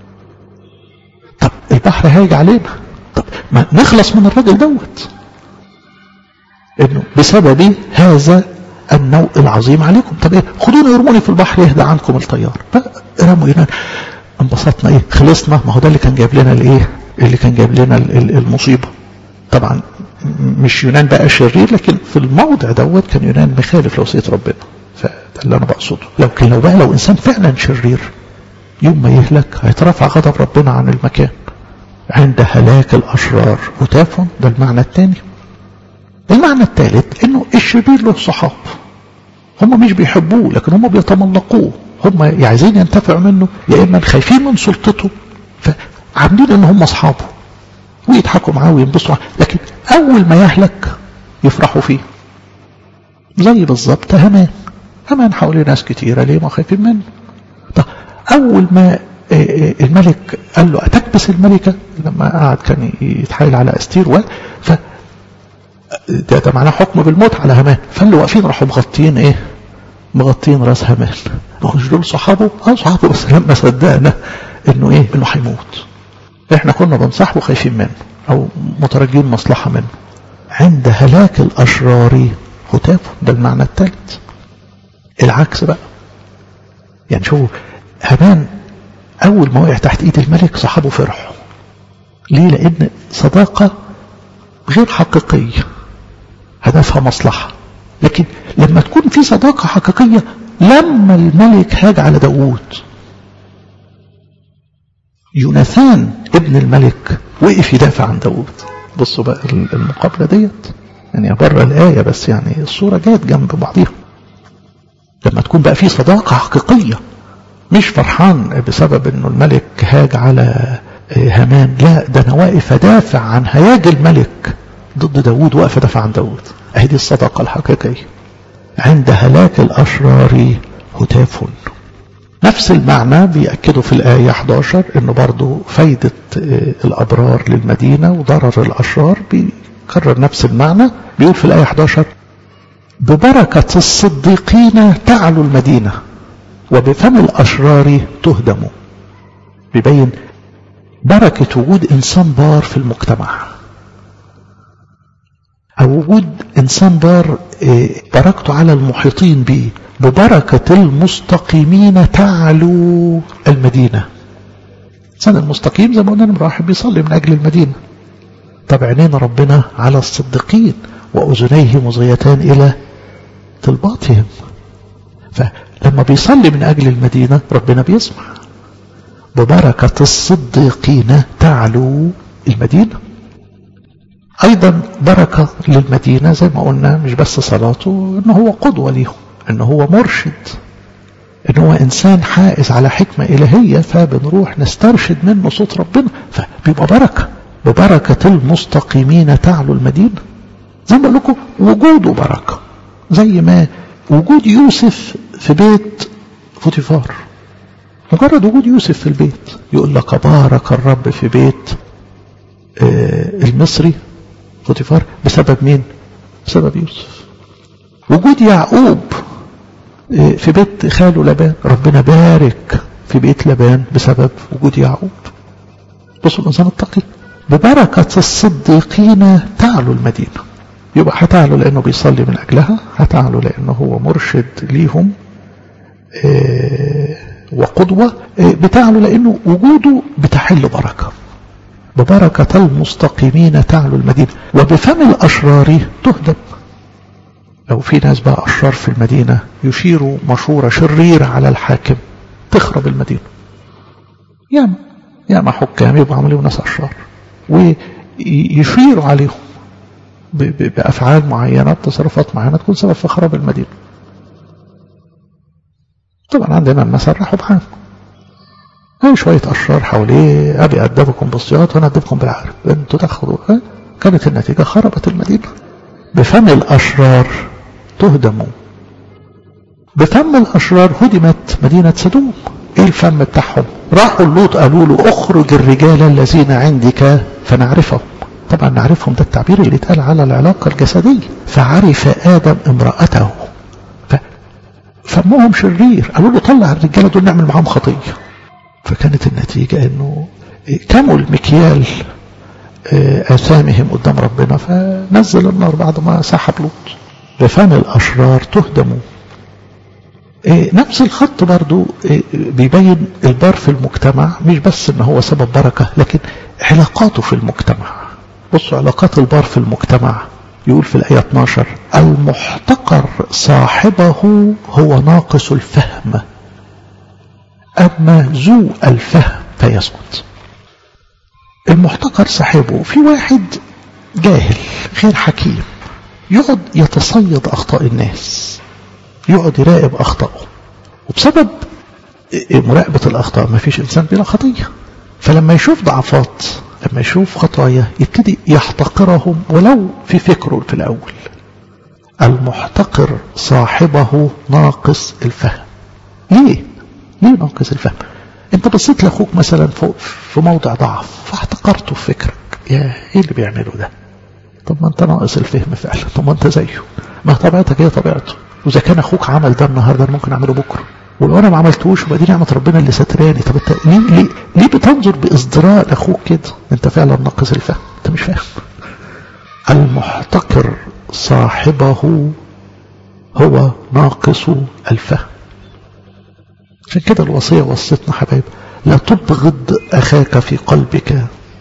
طب البحر هايج علينا طب ما نخلص من الراجل دوت انه بسبب هذا النوء العظيم عليكم طب ايه خدوني ارموني في البحر يهدى عنكم التيار فرموا يونان انبسطنا ايه خلصنا ما هو ده اللي كان جايب لنا الايه اللي كان جايب لنا المصيبه طبعا مش يونان بقى شرير لكن في الموضع دوت كان يونان مخالف لوصيه ربنا فده اللي انا بقصده لكن لو بقى لو انسان فعلا شرير يوم ما يهلك هيترفع غضب ربنا عن المكان عند هلاك الاشرار هتاف ده المعنى الثاني المعنى الثالث انه الشرير له صحاب هم مش بيحبوه لكن هم بيتملقوه هم عايزين ينتفعوا منه يا اما خايفين من سلطته فعاملين ان هم اصحابه ويضحكوا معاه وينبسطوا لكن اول ما يهلك يفرحوا فيه زي بالظبط همان همان حواليه ناس كتيره ليه ما خايفين منه طب اول ما الملك قال له أتكبس الملكة لما قعد كان يتحايل على أستير و ف ده, ده معناه حكم بالموت على همان فاللي واقفين راحوا مغطين ايه مغطين راس همان مش دول صحابه اه صحابه بس لما صدقنا انه ايه انه هيموت احنا كنا بنصحه خايفين منه او مترجين مصلحة منه عند هلاك الاشرار هتاف ده المعنى الثالث العكس بقى يعني شوفوا همان أول ما وقع تحت إيد الملك صحابه فرحوا ليه لأن صداقة غير حقيقية هدفها مصلحة لكن لما تكون في صداقة حقيقية لما الملك هاج على داوود يوناثان ابن الملك وقف يدافع عن داوود بصوا بقى المقابلة ديت يعني بره الآية بس يعني الصورة جات جنب بعضيها لما تكون بقى في صداقة حقيقية مش فرحان بسبب انه الملك هاج على هامان لا ده انا واقف ادافع عن هياج الملك ضد داوود واقف ادافع عن داوود اهي دي الصداقة الحقيقية عند هلاك الاشرار هتاف نفس المعنى بيأكدوا في الآية 11 انه برضو فايدة الابرار للمدينة وضرر الاشرار بيكرر نفس المعنى بيقول في الآية 11 ببركة الصديقين تعلو المدينة وبفم الأشرار تهدم بيبين بركة وجود إنسان بار في المجتمع أو وجود إنسان بار بركته على المحيطين به ببركة المستقيمين تعلو المدينة الإنسان المستقيم زي ما قلنا راح بيصلي من أجل المدينة طب عينين ربنا على الصديقين وأذنيه مضيتان إلى طلباتهم فلما بيصلي من أجل المدينة ربنا بيسمع ببركة الصديقين تعلو المدينة أيضا بركة للمدينة زي ما قلنا مش بس صلاته إنه هو قدوة ليهم إنه هو مرشد إنه هو إنسان حائز على حكمة إلهية فبنروح نسترشد منه صوت ربنا فبيبقى بركة ببركة المستقيمين تعلو المدينة زي ما بقول لكم وجوده بركة زي ما وجود يوسف في بيت فوتيفار مجرد وجود يوسف في البيت يقول لك بارك الرب في بيت المصري فوتيفار بسبب مين بسبب يوسف وجود يعقوب في بيت خاله لبان ربنا بارك في بيت لبان بسبب وجود يعقوب بصوا الإنسان التقي ببركة الصديقين تعلو المدينة يبقى هتعلو لأنه بيصلي من أجلها هتعلو لأنه هو مرشد ليهم وقدوة بتعلو لأنه وجوده بتحل بركة ببركة المستقيمين تعلو المدينة وبفم الأشرار تهدم لو في ناس بقى أشرار في المدينة يشيروا مشورة شريرة على الحاكم تخرب المدينة ياما ياما حكام يبقى عملوا ناس أشرار ويشيروا عليهم بأفعال معينة تصرفات معينة تكون سبب في خراب المدينة طبعا عندنا المثل راحوا بحال هاي شوية أشرار حواليه أبي أدبكم بالصياط وأنا أدبكم بالعارف أنتوا تاخدوا ها؟ كانت النتيجة خربت المدينة بفم الأشرار تهدم بفم الأشرار هدمت مدينة سدوم إيه الفم بتاعهم راحوا اللوط قالوا له اخرج الرجال الذين عندك فنعرفهم طبعا نعرفهم ده التعبير اللي اتقال على العلاقة الجسدية فعرف آدم امرأته فمهم شرير قالوا له طلع الرجالة دول نعمل معاهم خطية فكانت النتيجة انه كموا المكيال آثامهم قدام ربنا فنزل النار بعد ما سحب لوط بفم الأشرار تهدموا نفس الخط برضو بيبين البار في المجتمع مش بس ان هو سبب بركة لكن علاقاته في المجتمع بصوا علاقات البار في المجتمع يقول في الآية 12 المحتقر صاحبه هو ناقص الفهم أما ذو الفهم فيسكت المحتقر صاحبه في واحد جاهل غير حكيم يقعد يتصيد أخطاء الناس يقعد يراقب أخطائه وبسبب مراقبة الأخطاء ما فيش إنسان بلا خطية فلما يشوف ضعفات لما يشوف خطايا يبتدي يحتقرهم ولو في فكره في الأول المحتقر صاحبه ناقص الفهم ليه؟ ليه ناقص الفهم؟ انت بصيت لاخوك مثلا فوق في موضع ضعف فاحتقرته في فكرك يا ايه اللي بيعمله ده؟ طب ما انت ناقص الفهم فعلا طب ما انت زيه ما طبيعتك هي طبيعته واذا كان اخوك عمل ده النهارده ممكن اعمله بكره ولو انا ما عملتوش يبقى دي نعمه ربنا اللي ستراني طب انت ليه ليه ليه بتنظر بازدراء لاخوك كده انت فعلا ناقص الفهم انت مش فاهم المحتقر صاحبه هو ناقص الفهم عشان كده الوصيه وصيتنا حبايب لا تبغض اخاك في قلبك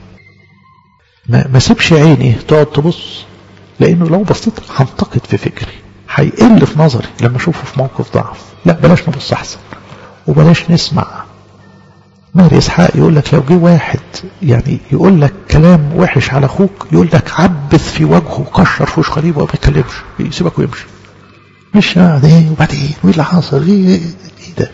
ما, ما سيبش عيني تقعد تبص لانه لو بصيت هنتقد في فكري هيقل في نظري لما اشوفه في موقف ضعف لا بلاش نبص احسن وبلاش نسمع ماري اسحاق يقول لك لو جه واحد يعني يقول لك كلام وحش على اخوك يقول لك عبث في وجهه وكشر في وش خليبه وما بيتكلمش يسيبك ويمشي مش ايه وبعدين وايه اللي حصل ايه, إيه ده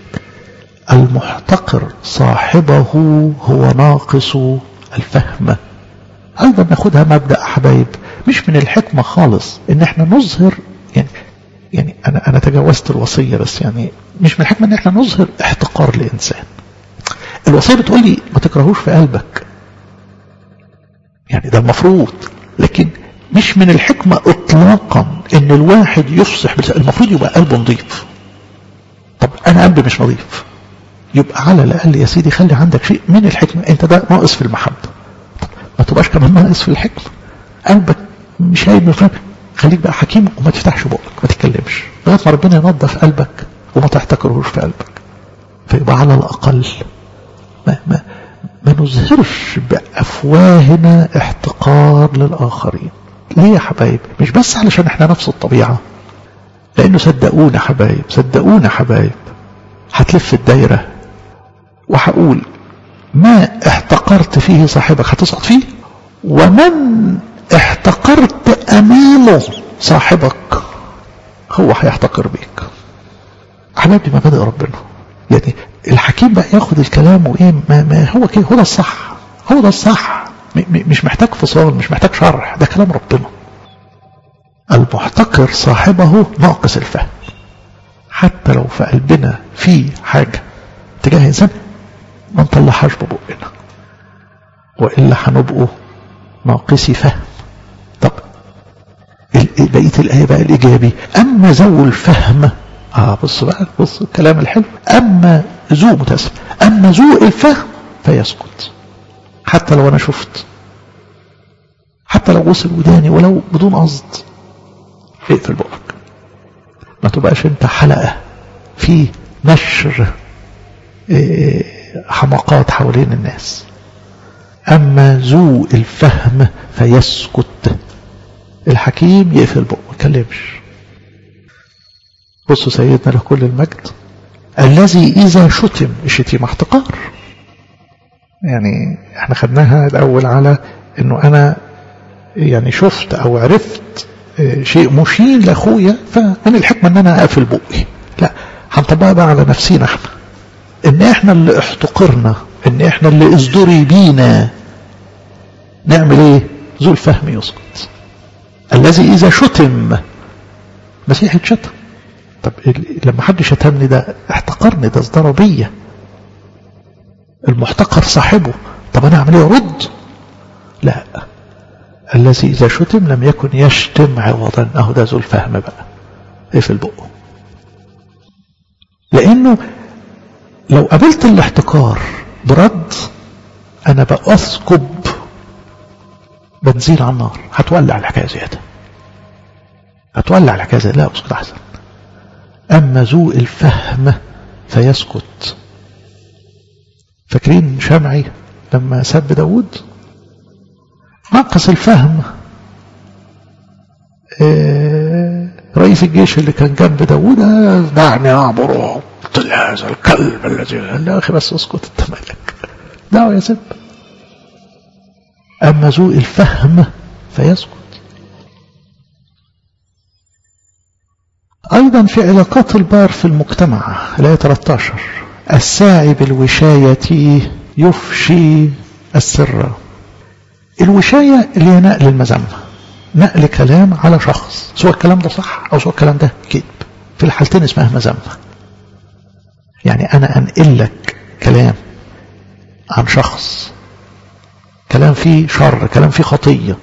المحتقر صاحبه هو ناقص الفهم ايضا ناخدها مبدا حبايب مش من الحكمه خالص ان احنا نظهر يعني يعني انا انا تجاوزت الوصيه بس يعني مش من الحكمه ان احنا نظهر احتقار لانسان الوصيه بتقول لي ما تكرهوش في قلبك يعني ده المفروض لكن مش من الحكمة اطلاقا ان الواحد يفصح بالسأل. المفروض يبقى قلبه نظيف طب انا قلبي مش نظيف يبقى على الاقل يا سيدي خلي عندك شيء من الحكمة انت ده ناقص في المحبة طب ما تبقاش كمان ناقص في الحكمة قلبك مش هايب من خليك بقى حكيم وما تفتحش بقك ما تتكلمش لغايه ما ربنا ينظف قلبك وما تحتكرهوش في قلبك فيبقى على الاقل ما ما ما نظهرش بافواهنا احتقار للاخرين ليه يا حبايب مش بس علشان احنا نفس الطبيعه لانه صدقونا حبايب صدقونا حبايب هتلف الدايره وهقول ما احتقرت فيه صاحبك هتسقط فيه ومن احتقرت امامه صاحبك هو هيحتقر بيك حبايبي مبادئ ربنا يعني الحكيم بقى ياخد الكلام وايه ما, ما هو كده هو ده الصح هو ده الصح مش محتاج فصال مش محتاج شرح ده كلام ربنا المحتقر صاحبه ناقص الفهم حتى لو في قلبنا في حاجة تجاه إنسان ما نطلعهاش ببقنا وإلا هنبقوا ناقصي فهم طب بقية الآية بقى الإيجابي أما ذو الفهم آه بص بقى بص الكلام الحلو أما ذو متأسف أما ذو الفهم فيسكت حتى لو أنا شفت حتى لو وصل وداني ولو بدون قصد اقفل بقك ما تبقاش انت حلقة في نشر حماقات حوالين الناس أما ذو الفهم فيسكت الحكيم يقفل بقه ما يكلمش بصوا سيدنا له كل المجد الذي إذا شتم الشتيمة احتقار يعني احنا خدناها الأول على انه انا يعني شفت او عرفت شيء مشين لاخويا فمن الحكمة ان انا اقفل بقي لا هنطبقها بقى على نفسينا احنا ان احنا اللي احتقرنا ان احنا اللي ازدري بينا نعمل ايه ذو الفهم يسقط الذي اذا شتم مسيح اتشتم طب لما حد شتمني ده احتقرني ده ازدرى بيا المحتقر صاحبه طب انا اعمل ايه ارد لا الذي اذا شتم لم يكن يشتم عوضا اهو ده ذو الفهم بقى ايه في البق لانه لو قابلت الاحتقار برد انا بأثقب بنزين على النار هتولع الحكايه زياده هتولع الحكايه زياده لا اسكت احسن اما ذو الفهم فيسكت فاكرين شمعي لما سب داود نقص الفهم إيه رئيس الجيش اللي كان جنب داود دعني اعبره قلت هذا الكلب الذي يا اخي بس اسكت انت مالك دعوه يا سب اما ذو الفهم فيسكت ايضا في علاقات البار في المجتمع الايه 13 الساعي بالوشايه يفشي السر الوشايه اللي هي نقل المذمه نقل كلام على شخص سواء الكلام ده صح او سواء الكلام ده كذب في الحالتين اسمها مذمه يعني انا انقل لك كلام عن شخص كلام فيه شر كلام فيه خطيه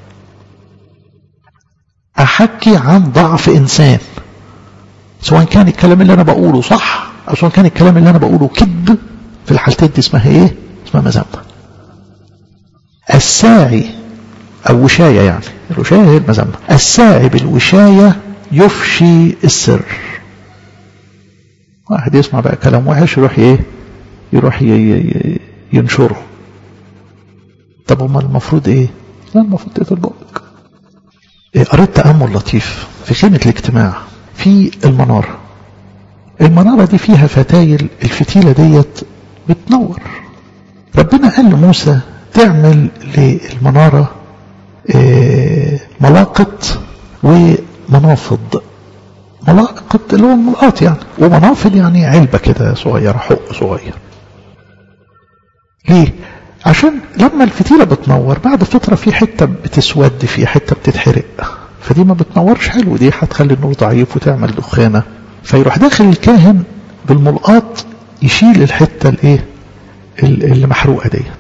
احكي عن ضعف انسان سواء كان الكلام اللي انا بقوله صح او سواء كان الكلام اللي انا بقوله كذب في الحالتين دي اسمها ايه اسمها مذمه الساعي أو وشاية يعني الوشاية هي المذمة الساعي بالوشاية يفشي السر واحد يسمع بقى كلام وحش يروح ايه يروح ينشره طب امال المفروض ايه لا المفروض تقفل بقك إيه قريت تأمل لطيف في خيمة الاجتماع في المنارة المنارة دي فيها فتايل الفتيلة ديت بتنور ربنا قال لموسى تعمل للمنارة ملاقط ومنافض ملاقط اللي هو الملقاط يعني ومنافض يعني علبة كده صغيرة حق صغير ليه؟ عشان لما الفتيلة بتنور بعد فترة في حتة بتسود في حتة بتتحرق فدي ما بتنورش حلو دي هتخلي النور ضعيف وتعمل دخانة فيروح داخل الكاهن بالملقاط يشيل الحتة الايه اللي محروقة ديت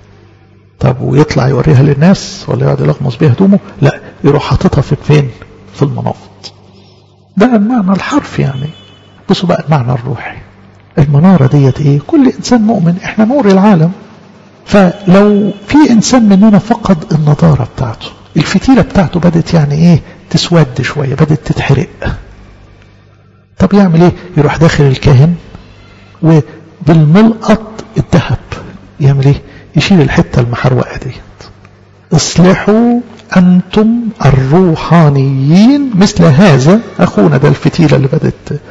طب ويطلع يوريها للناس ولا يقعد يلغمص بيها هدومه لا يروح حاططها في فين في المنافض ده المعنى الحرفي يعني بصوا بقى المعنى الروحي المنارة ديت ايه كل انسان مؤمن احنا نور العالم فلو في انسان مننا فقد النضارة بتاعته الفتيلة بتاعته بدت يعني ايه تسود شوية بدت تتحرق طب يعمل ايه يروح داخل الكاهن وبالملقط الذهب يعمل ايه يشيل الحتة المحروقة ديت اصلحوا أنتم الروحانيين مثل هذا أخونا ده الفتيلة اللي بدت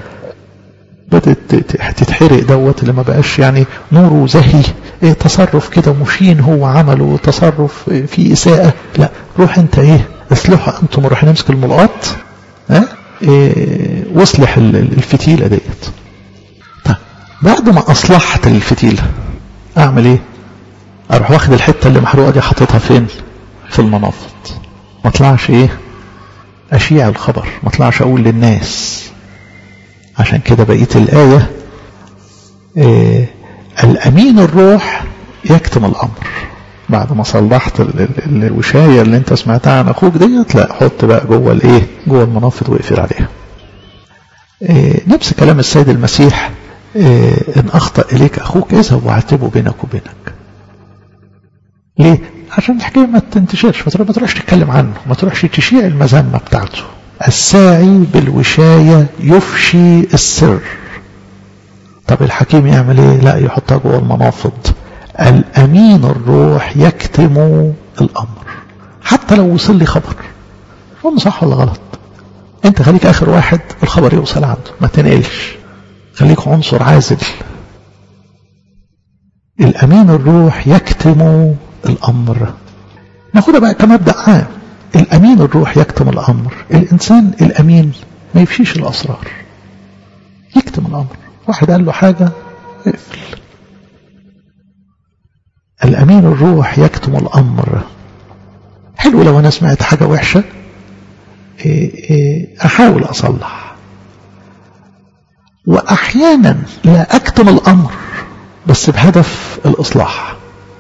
بدت تتحرق دوت اللي ما بقاش يعني نوره زهي ايه تصرف كده مشين هو عمله تصرف فيه إساءة لا روح انت ايه اصلحوا أنتم روح نمسك الملقاط ها إيه واصلح الفتيلة ديت طيب بعد ما أصلحت الفتيلة أعمل ايه اروح واخد الحته اللي محروقه دي حاططها فين في المنافض ما اطلعش ايه اشيع الخبر ما اطلعش اقول للناس عشان كده بقيه الايه إيه الامين الروح يكتم الامر بعد ما صلحت الوشايه اللي انت سمعتها عن اخوك ديت لا حط بقى جوه الايه جوه المنافض واقفل عليها إيه نفس كلام السيد المسيح إيه ان اخطا اليك اخوك اذهب واعتبه بينك وبينك ليه؟ عشان الحكاية ما تنتشرش ما تروحش تتكلم عنه ما تروحش تشيع المذمة بتاعته الساعي بالوشاية يفشي السر طب الحكيم يعمل ايه لا يحطها جوه المنافض الامين الروح يكتم الامر حتى لو وصل لي خبر هم صح ولا غلط انت خليك اخر واحد الخبر يوصل عنده ما تنقلش خليك عنصر عازل الامين الروح يكتم الأمر ناخدها بقى كمبدأ عام الأمين الروح يكتم الأمر الإنسان الأمين ما يفشيش الأسرار يكتم الأمر واحد قال له حاجة اقفل الأمين الروح يكتم الأمر حلو لو أنا سمعت حاجة وحشة أحاول أصلح وأحيانا لا أكتم الأمر بس بهدف الإصلاح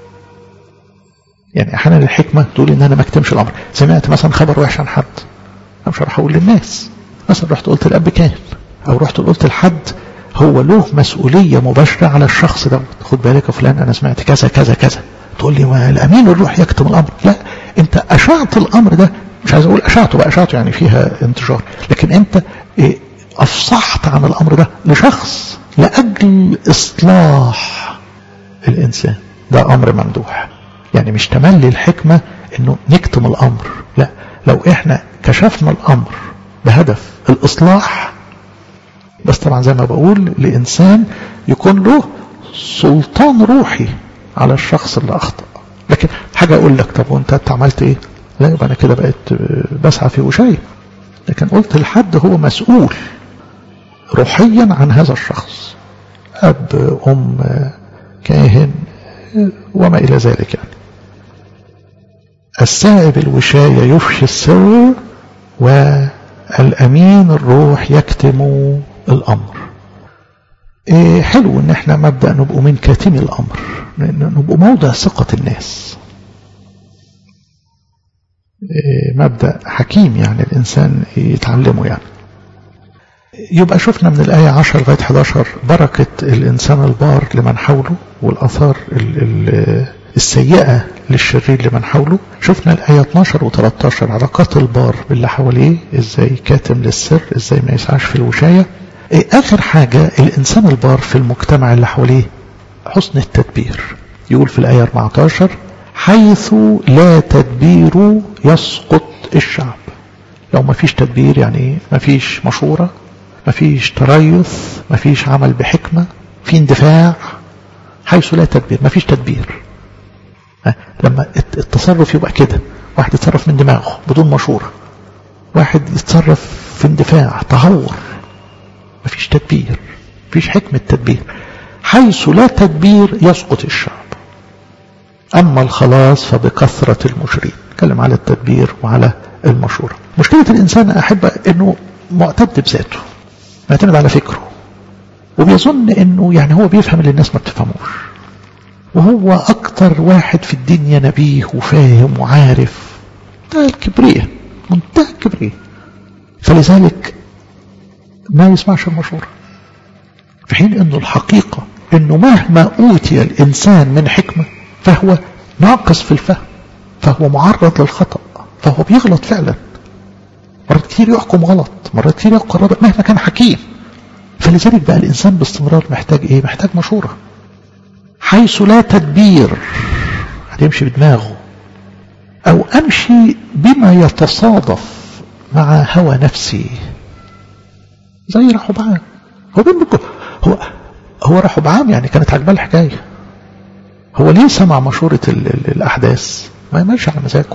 يعني أحيانا الحكمة تقول إن أنا ما أكتمش الأمر سمعت مثلا خبر وحش عن حد أنا مش هروح أقول للناس مثلا رحت قلت الأب كان أو رحت قلت لحد هو له مسؤولية مباشرة على الشخص ده خد بالك يا فلان أنا سمعت كذا كذا كذا تقول لي ما الأمين الروح يكتم الأمر لا أنت أشعت الأمر ده مش عايز أقول أشعته بقى أشعته يعني فيها انتشار لكن أنت إيه أفصحت عن الأمر ده لشخص لأجل إصلاح الإنسان ده أمر ممدوح يعني مش تملي الحكمة أنه نكتم الأمر لا لو إحنا كشفنا الأمر بهدف الإصلاح بس طبعا زي ما بقول لإنسان يكون له سلطان روحي على الشخص اللي أخطأ لكن حاجة أقول لك طب وأنت عملت إيه لا يبقى أنا كده بقيت بسعى في وشاية لكن قلت لحد هو مسؤول روحيا عن هذا الشخص أب أم كاهن وما إلى ذلك يعني السائب الوشاية يفشي السر والأمين الروح يكتم الأمر إيه حلو ان احنا مبدأ نبقوا من كاتمي الأمر نبقوا موضع ثقة الناس إيه مبدأ حكيم يعني الإنسان يتعلمه يعني يبقى شفنا من الآية 10 لغاية 11 بركة الإنسان البار لمن حوله والأثار السيئة للشرير لمن حوله شفنا الآية 12 و 13 علاقات البار باللي حواليه إزاي كاتم للسر إزاي ما يسعاش في الوشاية إيه آخر حاجة الإنسان البار في المجتمع اللي حواليه حسن التدبير يقول في الآية 14 حيث لا تدبير يسقط الشعب لو ما فيش تدبير يعني ما فيش مشورة ما فيش تريث ما فيش عمل بحكمة في اندفاع حيث لا تدبير ما فيش تدبير لما التصرف يبقى كده واحد يتصرف من دماغه بدون مشورة واحد يتصرف في اندفاع تهور ما فيش تدبير ما فيش حكمة تدبير حيث لا تدبير يسقط الشعب أما الخلاص فبكثرة المشرين نتكلم على التدبير وعلى المشورة مشكلة الإنسان أحب أنه معتد بذاته معتمد على فكره وبيظن أنه يعني هو بيفهم اللي الناس ما بتفهموش وهو أكتر واحد في الدنيا نبيه وفاهم وعارف ده الكبرية منتهى الكبرية فلذلك ما يسمعش المشورة في حين أنه الحقيقة أنه مهما أوتي الإنسان من حكمة فهو ناقص في الفهم فهو معرض للخطأ فهو بيغلط فعلا مرات كتير يحكم غلط مرات كتير يحكم غلط مهما كان حكيم فلذلك بقى الإنسان باستمرار محتاج إيه محتاج مشورة حيث لا تدبير هتمشي بدماغه أو أمشي بما يتصادف مع هوى نفسي زي رحبعام هو بينكم هو هو رحبعام يعني كانت عجباه الحكايه هو ليه سمع مشورة ال ال الأحداث ما يمشي على مزاجه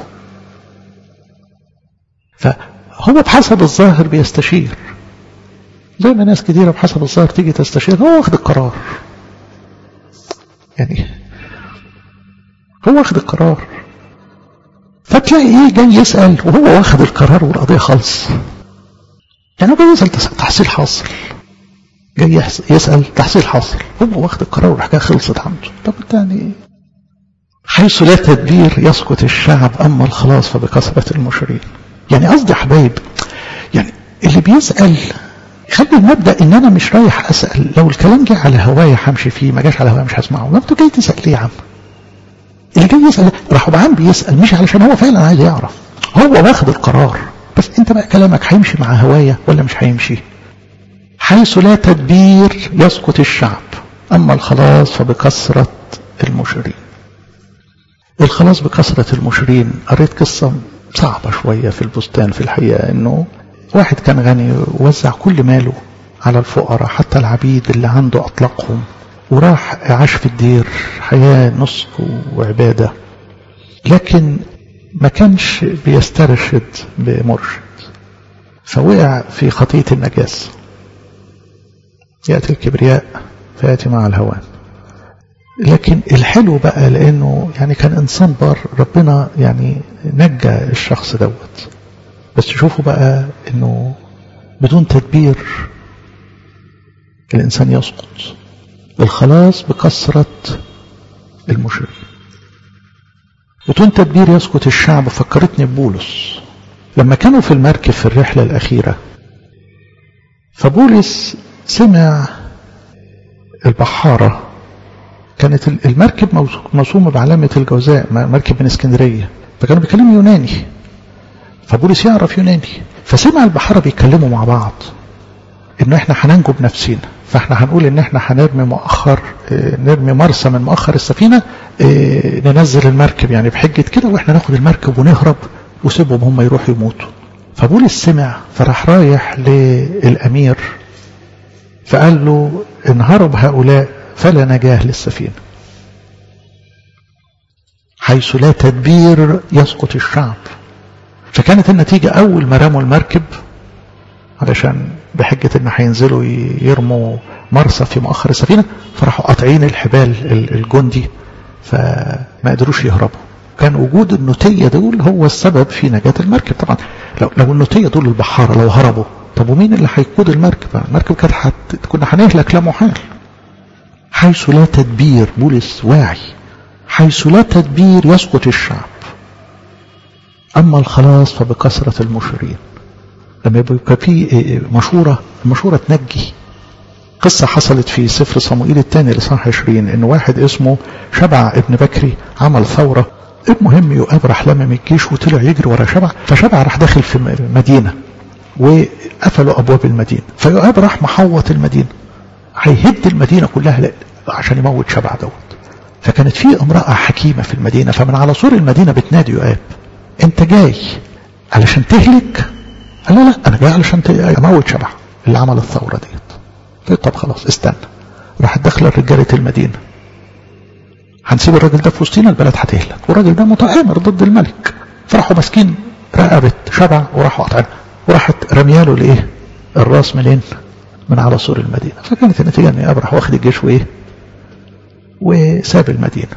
فهو بحسب الظاهر بيستشير زي ما ناس كتيرة بحسب الظاهر تيجي تستشير هو واخد القرار يعني هو واخد القرار فتلاقي ايه جاي يسأل وهو واخد القرار والقضية خالص يعني هو جاي يسأل تحصيل حاصل جاي يسأل تحصيل حاصل هو واخد القرار والحكاية خلصت عنده طب يعني حيث لا تدبير يسقط الشعب أما الخلاص فبكثرة المشرين يعني قصدي يا حبايب يعني اللي بيسأل خلي المبدأ ان انا مش رايح اسأل لو الكلام جه على هوايا همشي فيه ما جاش على هوايا مش هسمعه ما انت جاي تسأل ليه يا عم اللي جاي يسأل رحبعان بيسأل مش علشان هو فعلا عايز يعرف هو واخد القرار بس انت بقى كلامك هيمشي مع هوايا ولا مش هيمشي حيث لا تدبير يسقط الشعب أما الخلاص فبكثرة المشرين الخلاص بكثرة المشرين قريت قصة صعبة شوية في البستان في الحقيقة انه واحد كان غني ووزع كل ماله على الفقراء حتى العبيد اللي عنده أطلقهم وراح عاش في الدير حياة نسك وعبادة لكن ما كانش بيسترشد بمرشد فوقع في خطية النجاسة يأتي الكبرياء فيأتي مع الهوان لكن الحلو بقى لانه يعني كان انسان بار ربنا يعني نجى الشخص دوت بس شوفوا بقى انه بدون تدبير الانسان يسقط الخلاص بكثرة المشرك بدون تدبير يسقط الشعب فكرتني ببولس لما كانوا في المركب في الرحلة الأخيرة فبولس سمع البحارة كانت المركب موسومة بعلامة الجوزاء مركب من اسكندرية فكانوا بيتكلموا يوناني فبولس يعرف يوناني فسمع البحارة بيتكلموا مع بعض انه احنا هننجو بنفسينا فاحنا هنقول ان احنا هنرمي مؤخر اه نرمي مرسى من مؤخر السفينة اه ننزل المركب يعني بحجة كده واحنا ناخد المركب ونهرب وسيبهم هم يروحوا يموتوا فبولس سمع فراح رايح للأمير فقال له إن هرب هؤلاء فلا نجاه للسفينة حيث لا تدبير يسقط الشعب فكانت النتيجة أول ما رموا المركب علشان بحجة إن هينزلوا يرموا مرسى في مؤخر السفينة فراحوا قاطعين الحبال الجندي فما قدروش يهربوا كان وجود النوتية دول هو السبب في نجاة المركب طبعا لو, لو النوتية دول البحارة لو هربوا طب ومين اللي هيقود المركب المركب كانت حت... كنا هنهلك لا محال حيث لا تدبير بولس واعي حيث لا تدبير يسقط الشعب أما الخلاص فبكثرة المشرين لما يبقى في مشورة المشورة تنجي قصة حصلت في سفر صموئيل الثاني لصح 20 ان واحد اسمه شبع ابن بكري عمل ثورة المهم يؤاب راح لمم الجيش وطلع يجري ورا شبع فشبع راح داخل في مدينة وقفلوا ابواب المدينة فيؤاب راح محوط المدينة هيهد المدينة كلها عشان يموت شبع دوت فكانت في امرأة حكيمة في المدينة فمن على سور المدينة بتنادي يؤاب انت جاي علشان تهلك قال لا لا انا جاي علشان اموت شبع اللي عمل الثورة ديت قلت طب خلاص استنى راحت داخله رجاله المدينه هنسيب الراجل ده في وسطينا البلد هتهلك والراجل ده متآمر ضد الملك فراحوا ماسكين رقبه شبع وراحوا قاطعين وراحت رمياله الايه الراس منين من على سور المدينه فكانت النتيجه ان ابرح واخد الجيش وايه وساب المدينه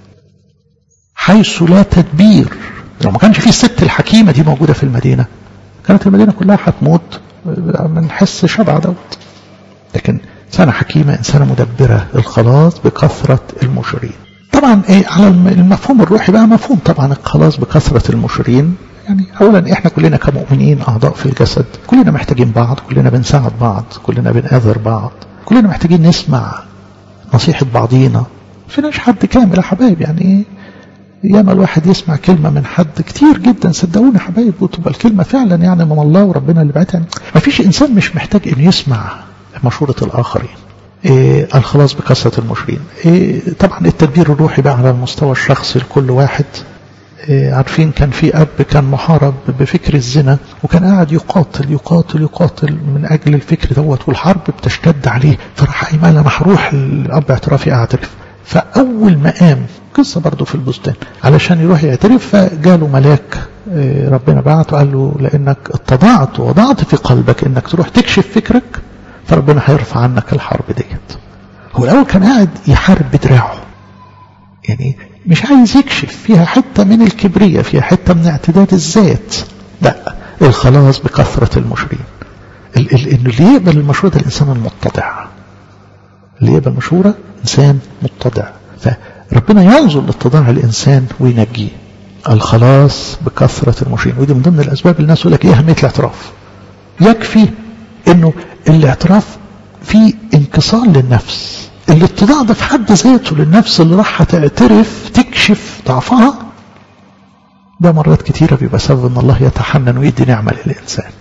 حيث لا تدبير لو ما كانش في الست الحكيمه دي موجوده في المدينه كانت المدينه كلها هتموت من حس شبع دوت لكن إنسانة حكيمة إنسانة مدبرة الخلاص بكثرة المشرين طبعا إيه على المفهوم الروحي بقى مفهوم طبعا الخلاص بكثرة المشرين يعني أولا إحنا كلنا كمؤمنين أعضاء في الجسد كلنا محتاجين بعض كلنا بنساعد بعض كلنا بنآذر بعض كلنا محتاجين نسمع نصيحة بعضينا فيناش حد كامل يا حبايب يعني إيه ياما الواحد يسمع كلمة من حد كتير جدا صدقوني حبايب وتبقى الكلمة فعلا يعني من الله وربنا اللي بعتها ما فيش إنسان مش محتاج إنه يسمع مشورة الآخرين إيه الخلاص بكثرة المشرين إيه طبعا التدبير الروحي بقى على المستوى الشخصي لكل واحد إيه عارفين كان في أب كان محارب بفكر الزنا وكان قاعد يقاتل يقاتل يقاتل من أجل الفكر دوت والحرب بتشتد عليه فراح قايم قال أنا هروح الأب اعترافي أعترف فأول ما قام قصة برضه في البستان علشان يروح يعترف فجاله ملاك ربنا بعته قال له لأنك اتضعت ووضعت في قلبك إنك تروح تكشف فكرك فربنا هيرفع عنك الحرب ديت هو الأول كان قاعد يحارب بدراعه يعني مش عايز يكشف فيها حتة من الكبرية فيها حتة من اعتداد الذات لا الخلاص بكثرة المشرين اللي يقبل المشورة ده الإنسان المتضع اللي يقبل مشورة إنسان متضع فربنا ينظر لاتضاع الإنسان وينجيه الخلاص بكثرة المشرين ودي من ضمن الأسباب اللي الناس يقول لك إيه أهمية الاعتراف يكفي إنه الاعتراف فيه انكسار للنفس الاتضاع ده في حد ذاته للنفس اللي راح تعترف تكشف ضعفها ده مرات كتيرة بيبقى سبب ان الله يتحنن ويدي نعمة للإنسان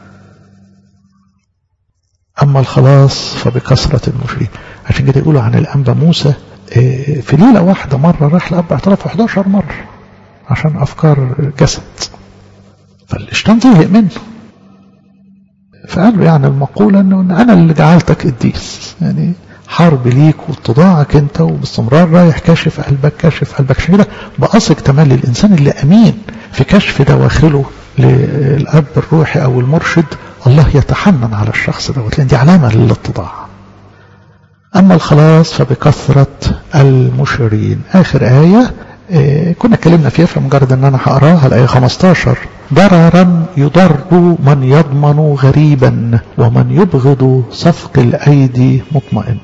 أما الخلاص فبكثرة المشرين عشان كده يقولوا عن الأنبا موسى في ليلة واحدة مرة راح لأب اعترف 11 مرة عشان أفكار جسد فالشيطان زهق منه فقال له يعني المقولة أنه أنا اللي جعلتك قديس يعني حرب ليك واتضاعك أنت وباستمرار رايح كاشف قلبك كاشف قلبك عشان كده بأثق تملي الإنسان اللي أمين في كشف دواخله للأب الروحي أو المرشد الله يتحنن على الشخص دوت لأن دي علامة للاتضاع أما الخلاص فبكثرة المشرين آخر آية إيه كنا اتكلمنا فيها فمجرد ان انا هقراها الايه 15 ضررا يضر من يضمن غريبا ومن يبغض صفق الايدي مطمئن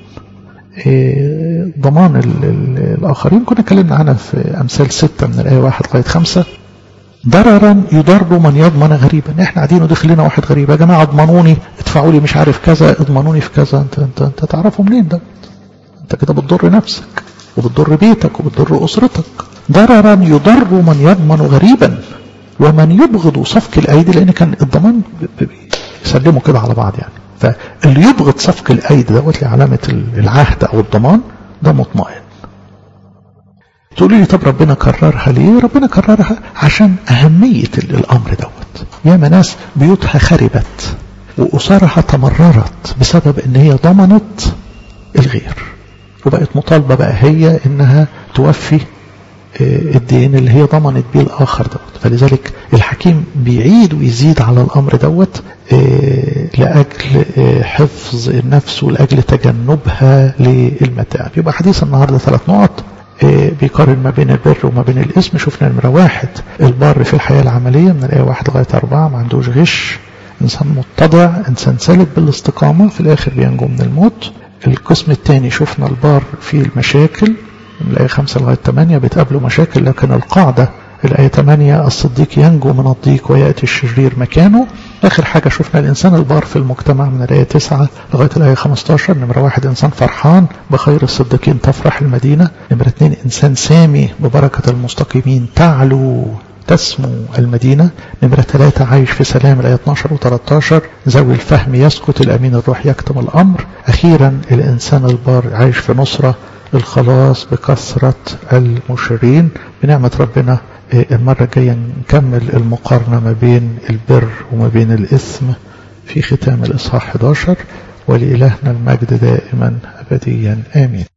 إيه ضمان ال ال الاخرين كنا اتكلمنا عنها في امثال ستة من الايه واحد لغايه خمسة ضررا يضر من يضمن غريبا احنا قاعدين ودخل لنا واحد غريب يا جماعه اضمنوني ادفعوا لي مش عارف كذا اضمنوني في كذا انت انت انت تعرفه منين ده انت كده بتضر نفسك وبتضر بيتك وبتضر اسرتك ضررا يضر من يضمن غريبا ومن يبغض صفق الايدي لان كان الضمان يسلموا كده على بعض يعني فاللي يبغض صفق الايدي دوت لعلامه العهد او الضمان ده مطمئن تقولي لي طب ربنا كررها ليه ربنا كررها عشان أهمية الأمر دوت ياما ناس بيوتها خربت وأسرها تمررت بسبب ان هي ضمنت الغير وبقت مطالبة بقى هي انها توفي الدين اللي هي ضمنت بيه الآخر دوت فلذلك الحكيم بيعيد ويزيد على الأمر دوت لأجل حفظ النفس ولأجل تجنبها للمتاعب يبقى حديث النهاردة ثلاث نقط بيقارن ما بين البر وما بين الاسم شفنا نمرة واحد البر في الحياة العملية من الآية واحد لغاية أربعة ما عندوش غش إنسان متضع إنسان سالك بالاستقامة في الآخر بينجو من الموت القسم الثاني شفنا البار في المشاكل من الآية خمسة لغاية ثمانية بتقابلوا مشاكل لكن القاعدة الآية 8 الصديق ينجو من الضيق ويأتي الشرير مكانه آخر حاجة شفنا الإنسان البار في المجتمع من الآية 9 لغاية الآية 15 نمرة واحد إنسان فرحان بخير الصديقين تفرح المدينة نمرة اثنين إنسان سامي ببركة المستقيمين تعلو تسمو المدينة نمرة ثلاثة عايش في سلام الآية 12 و 13 ذوي الفهم يسكت الأمين الروح يكتم الأمر أخيرا الإنسان البار عايش في نصرة الخلاص بكثرة المشرين بنعمة ربنا المرة الجاية نكمل المقارنة ما بين البر وما بين الإثم في ختام الإصحاح 11 ولإلهنا المجد دائما أبديا آمين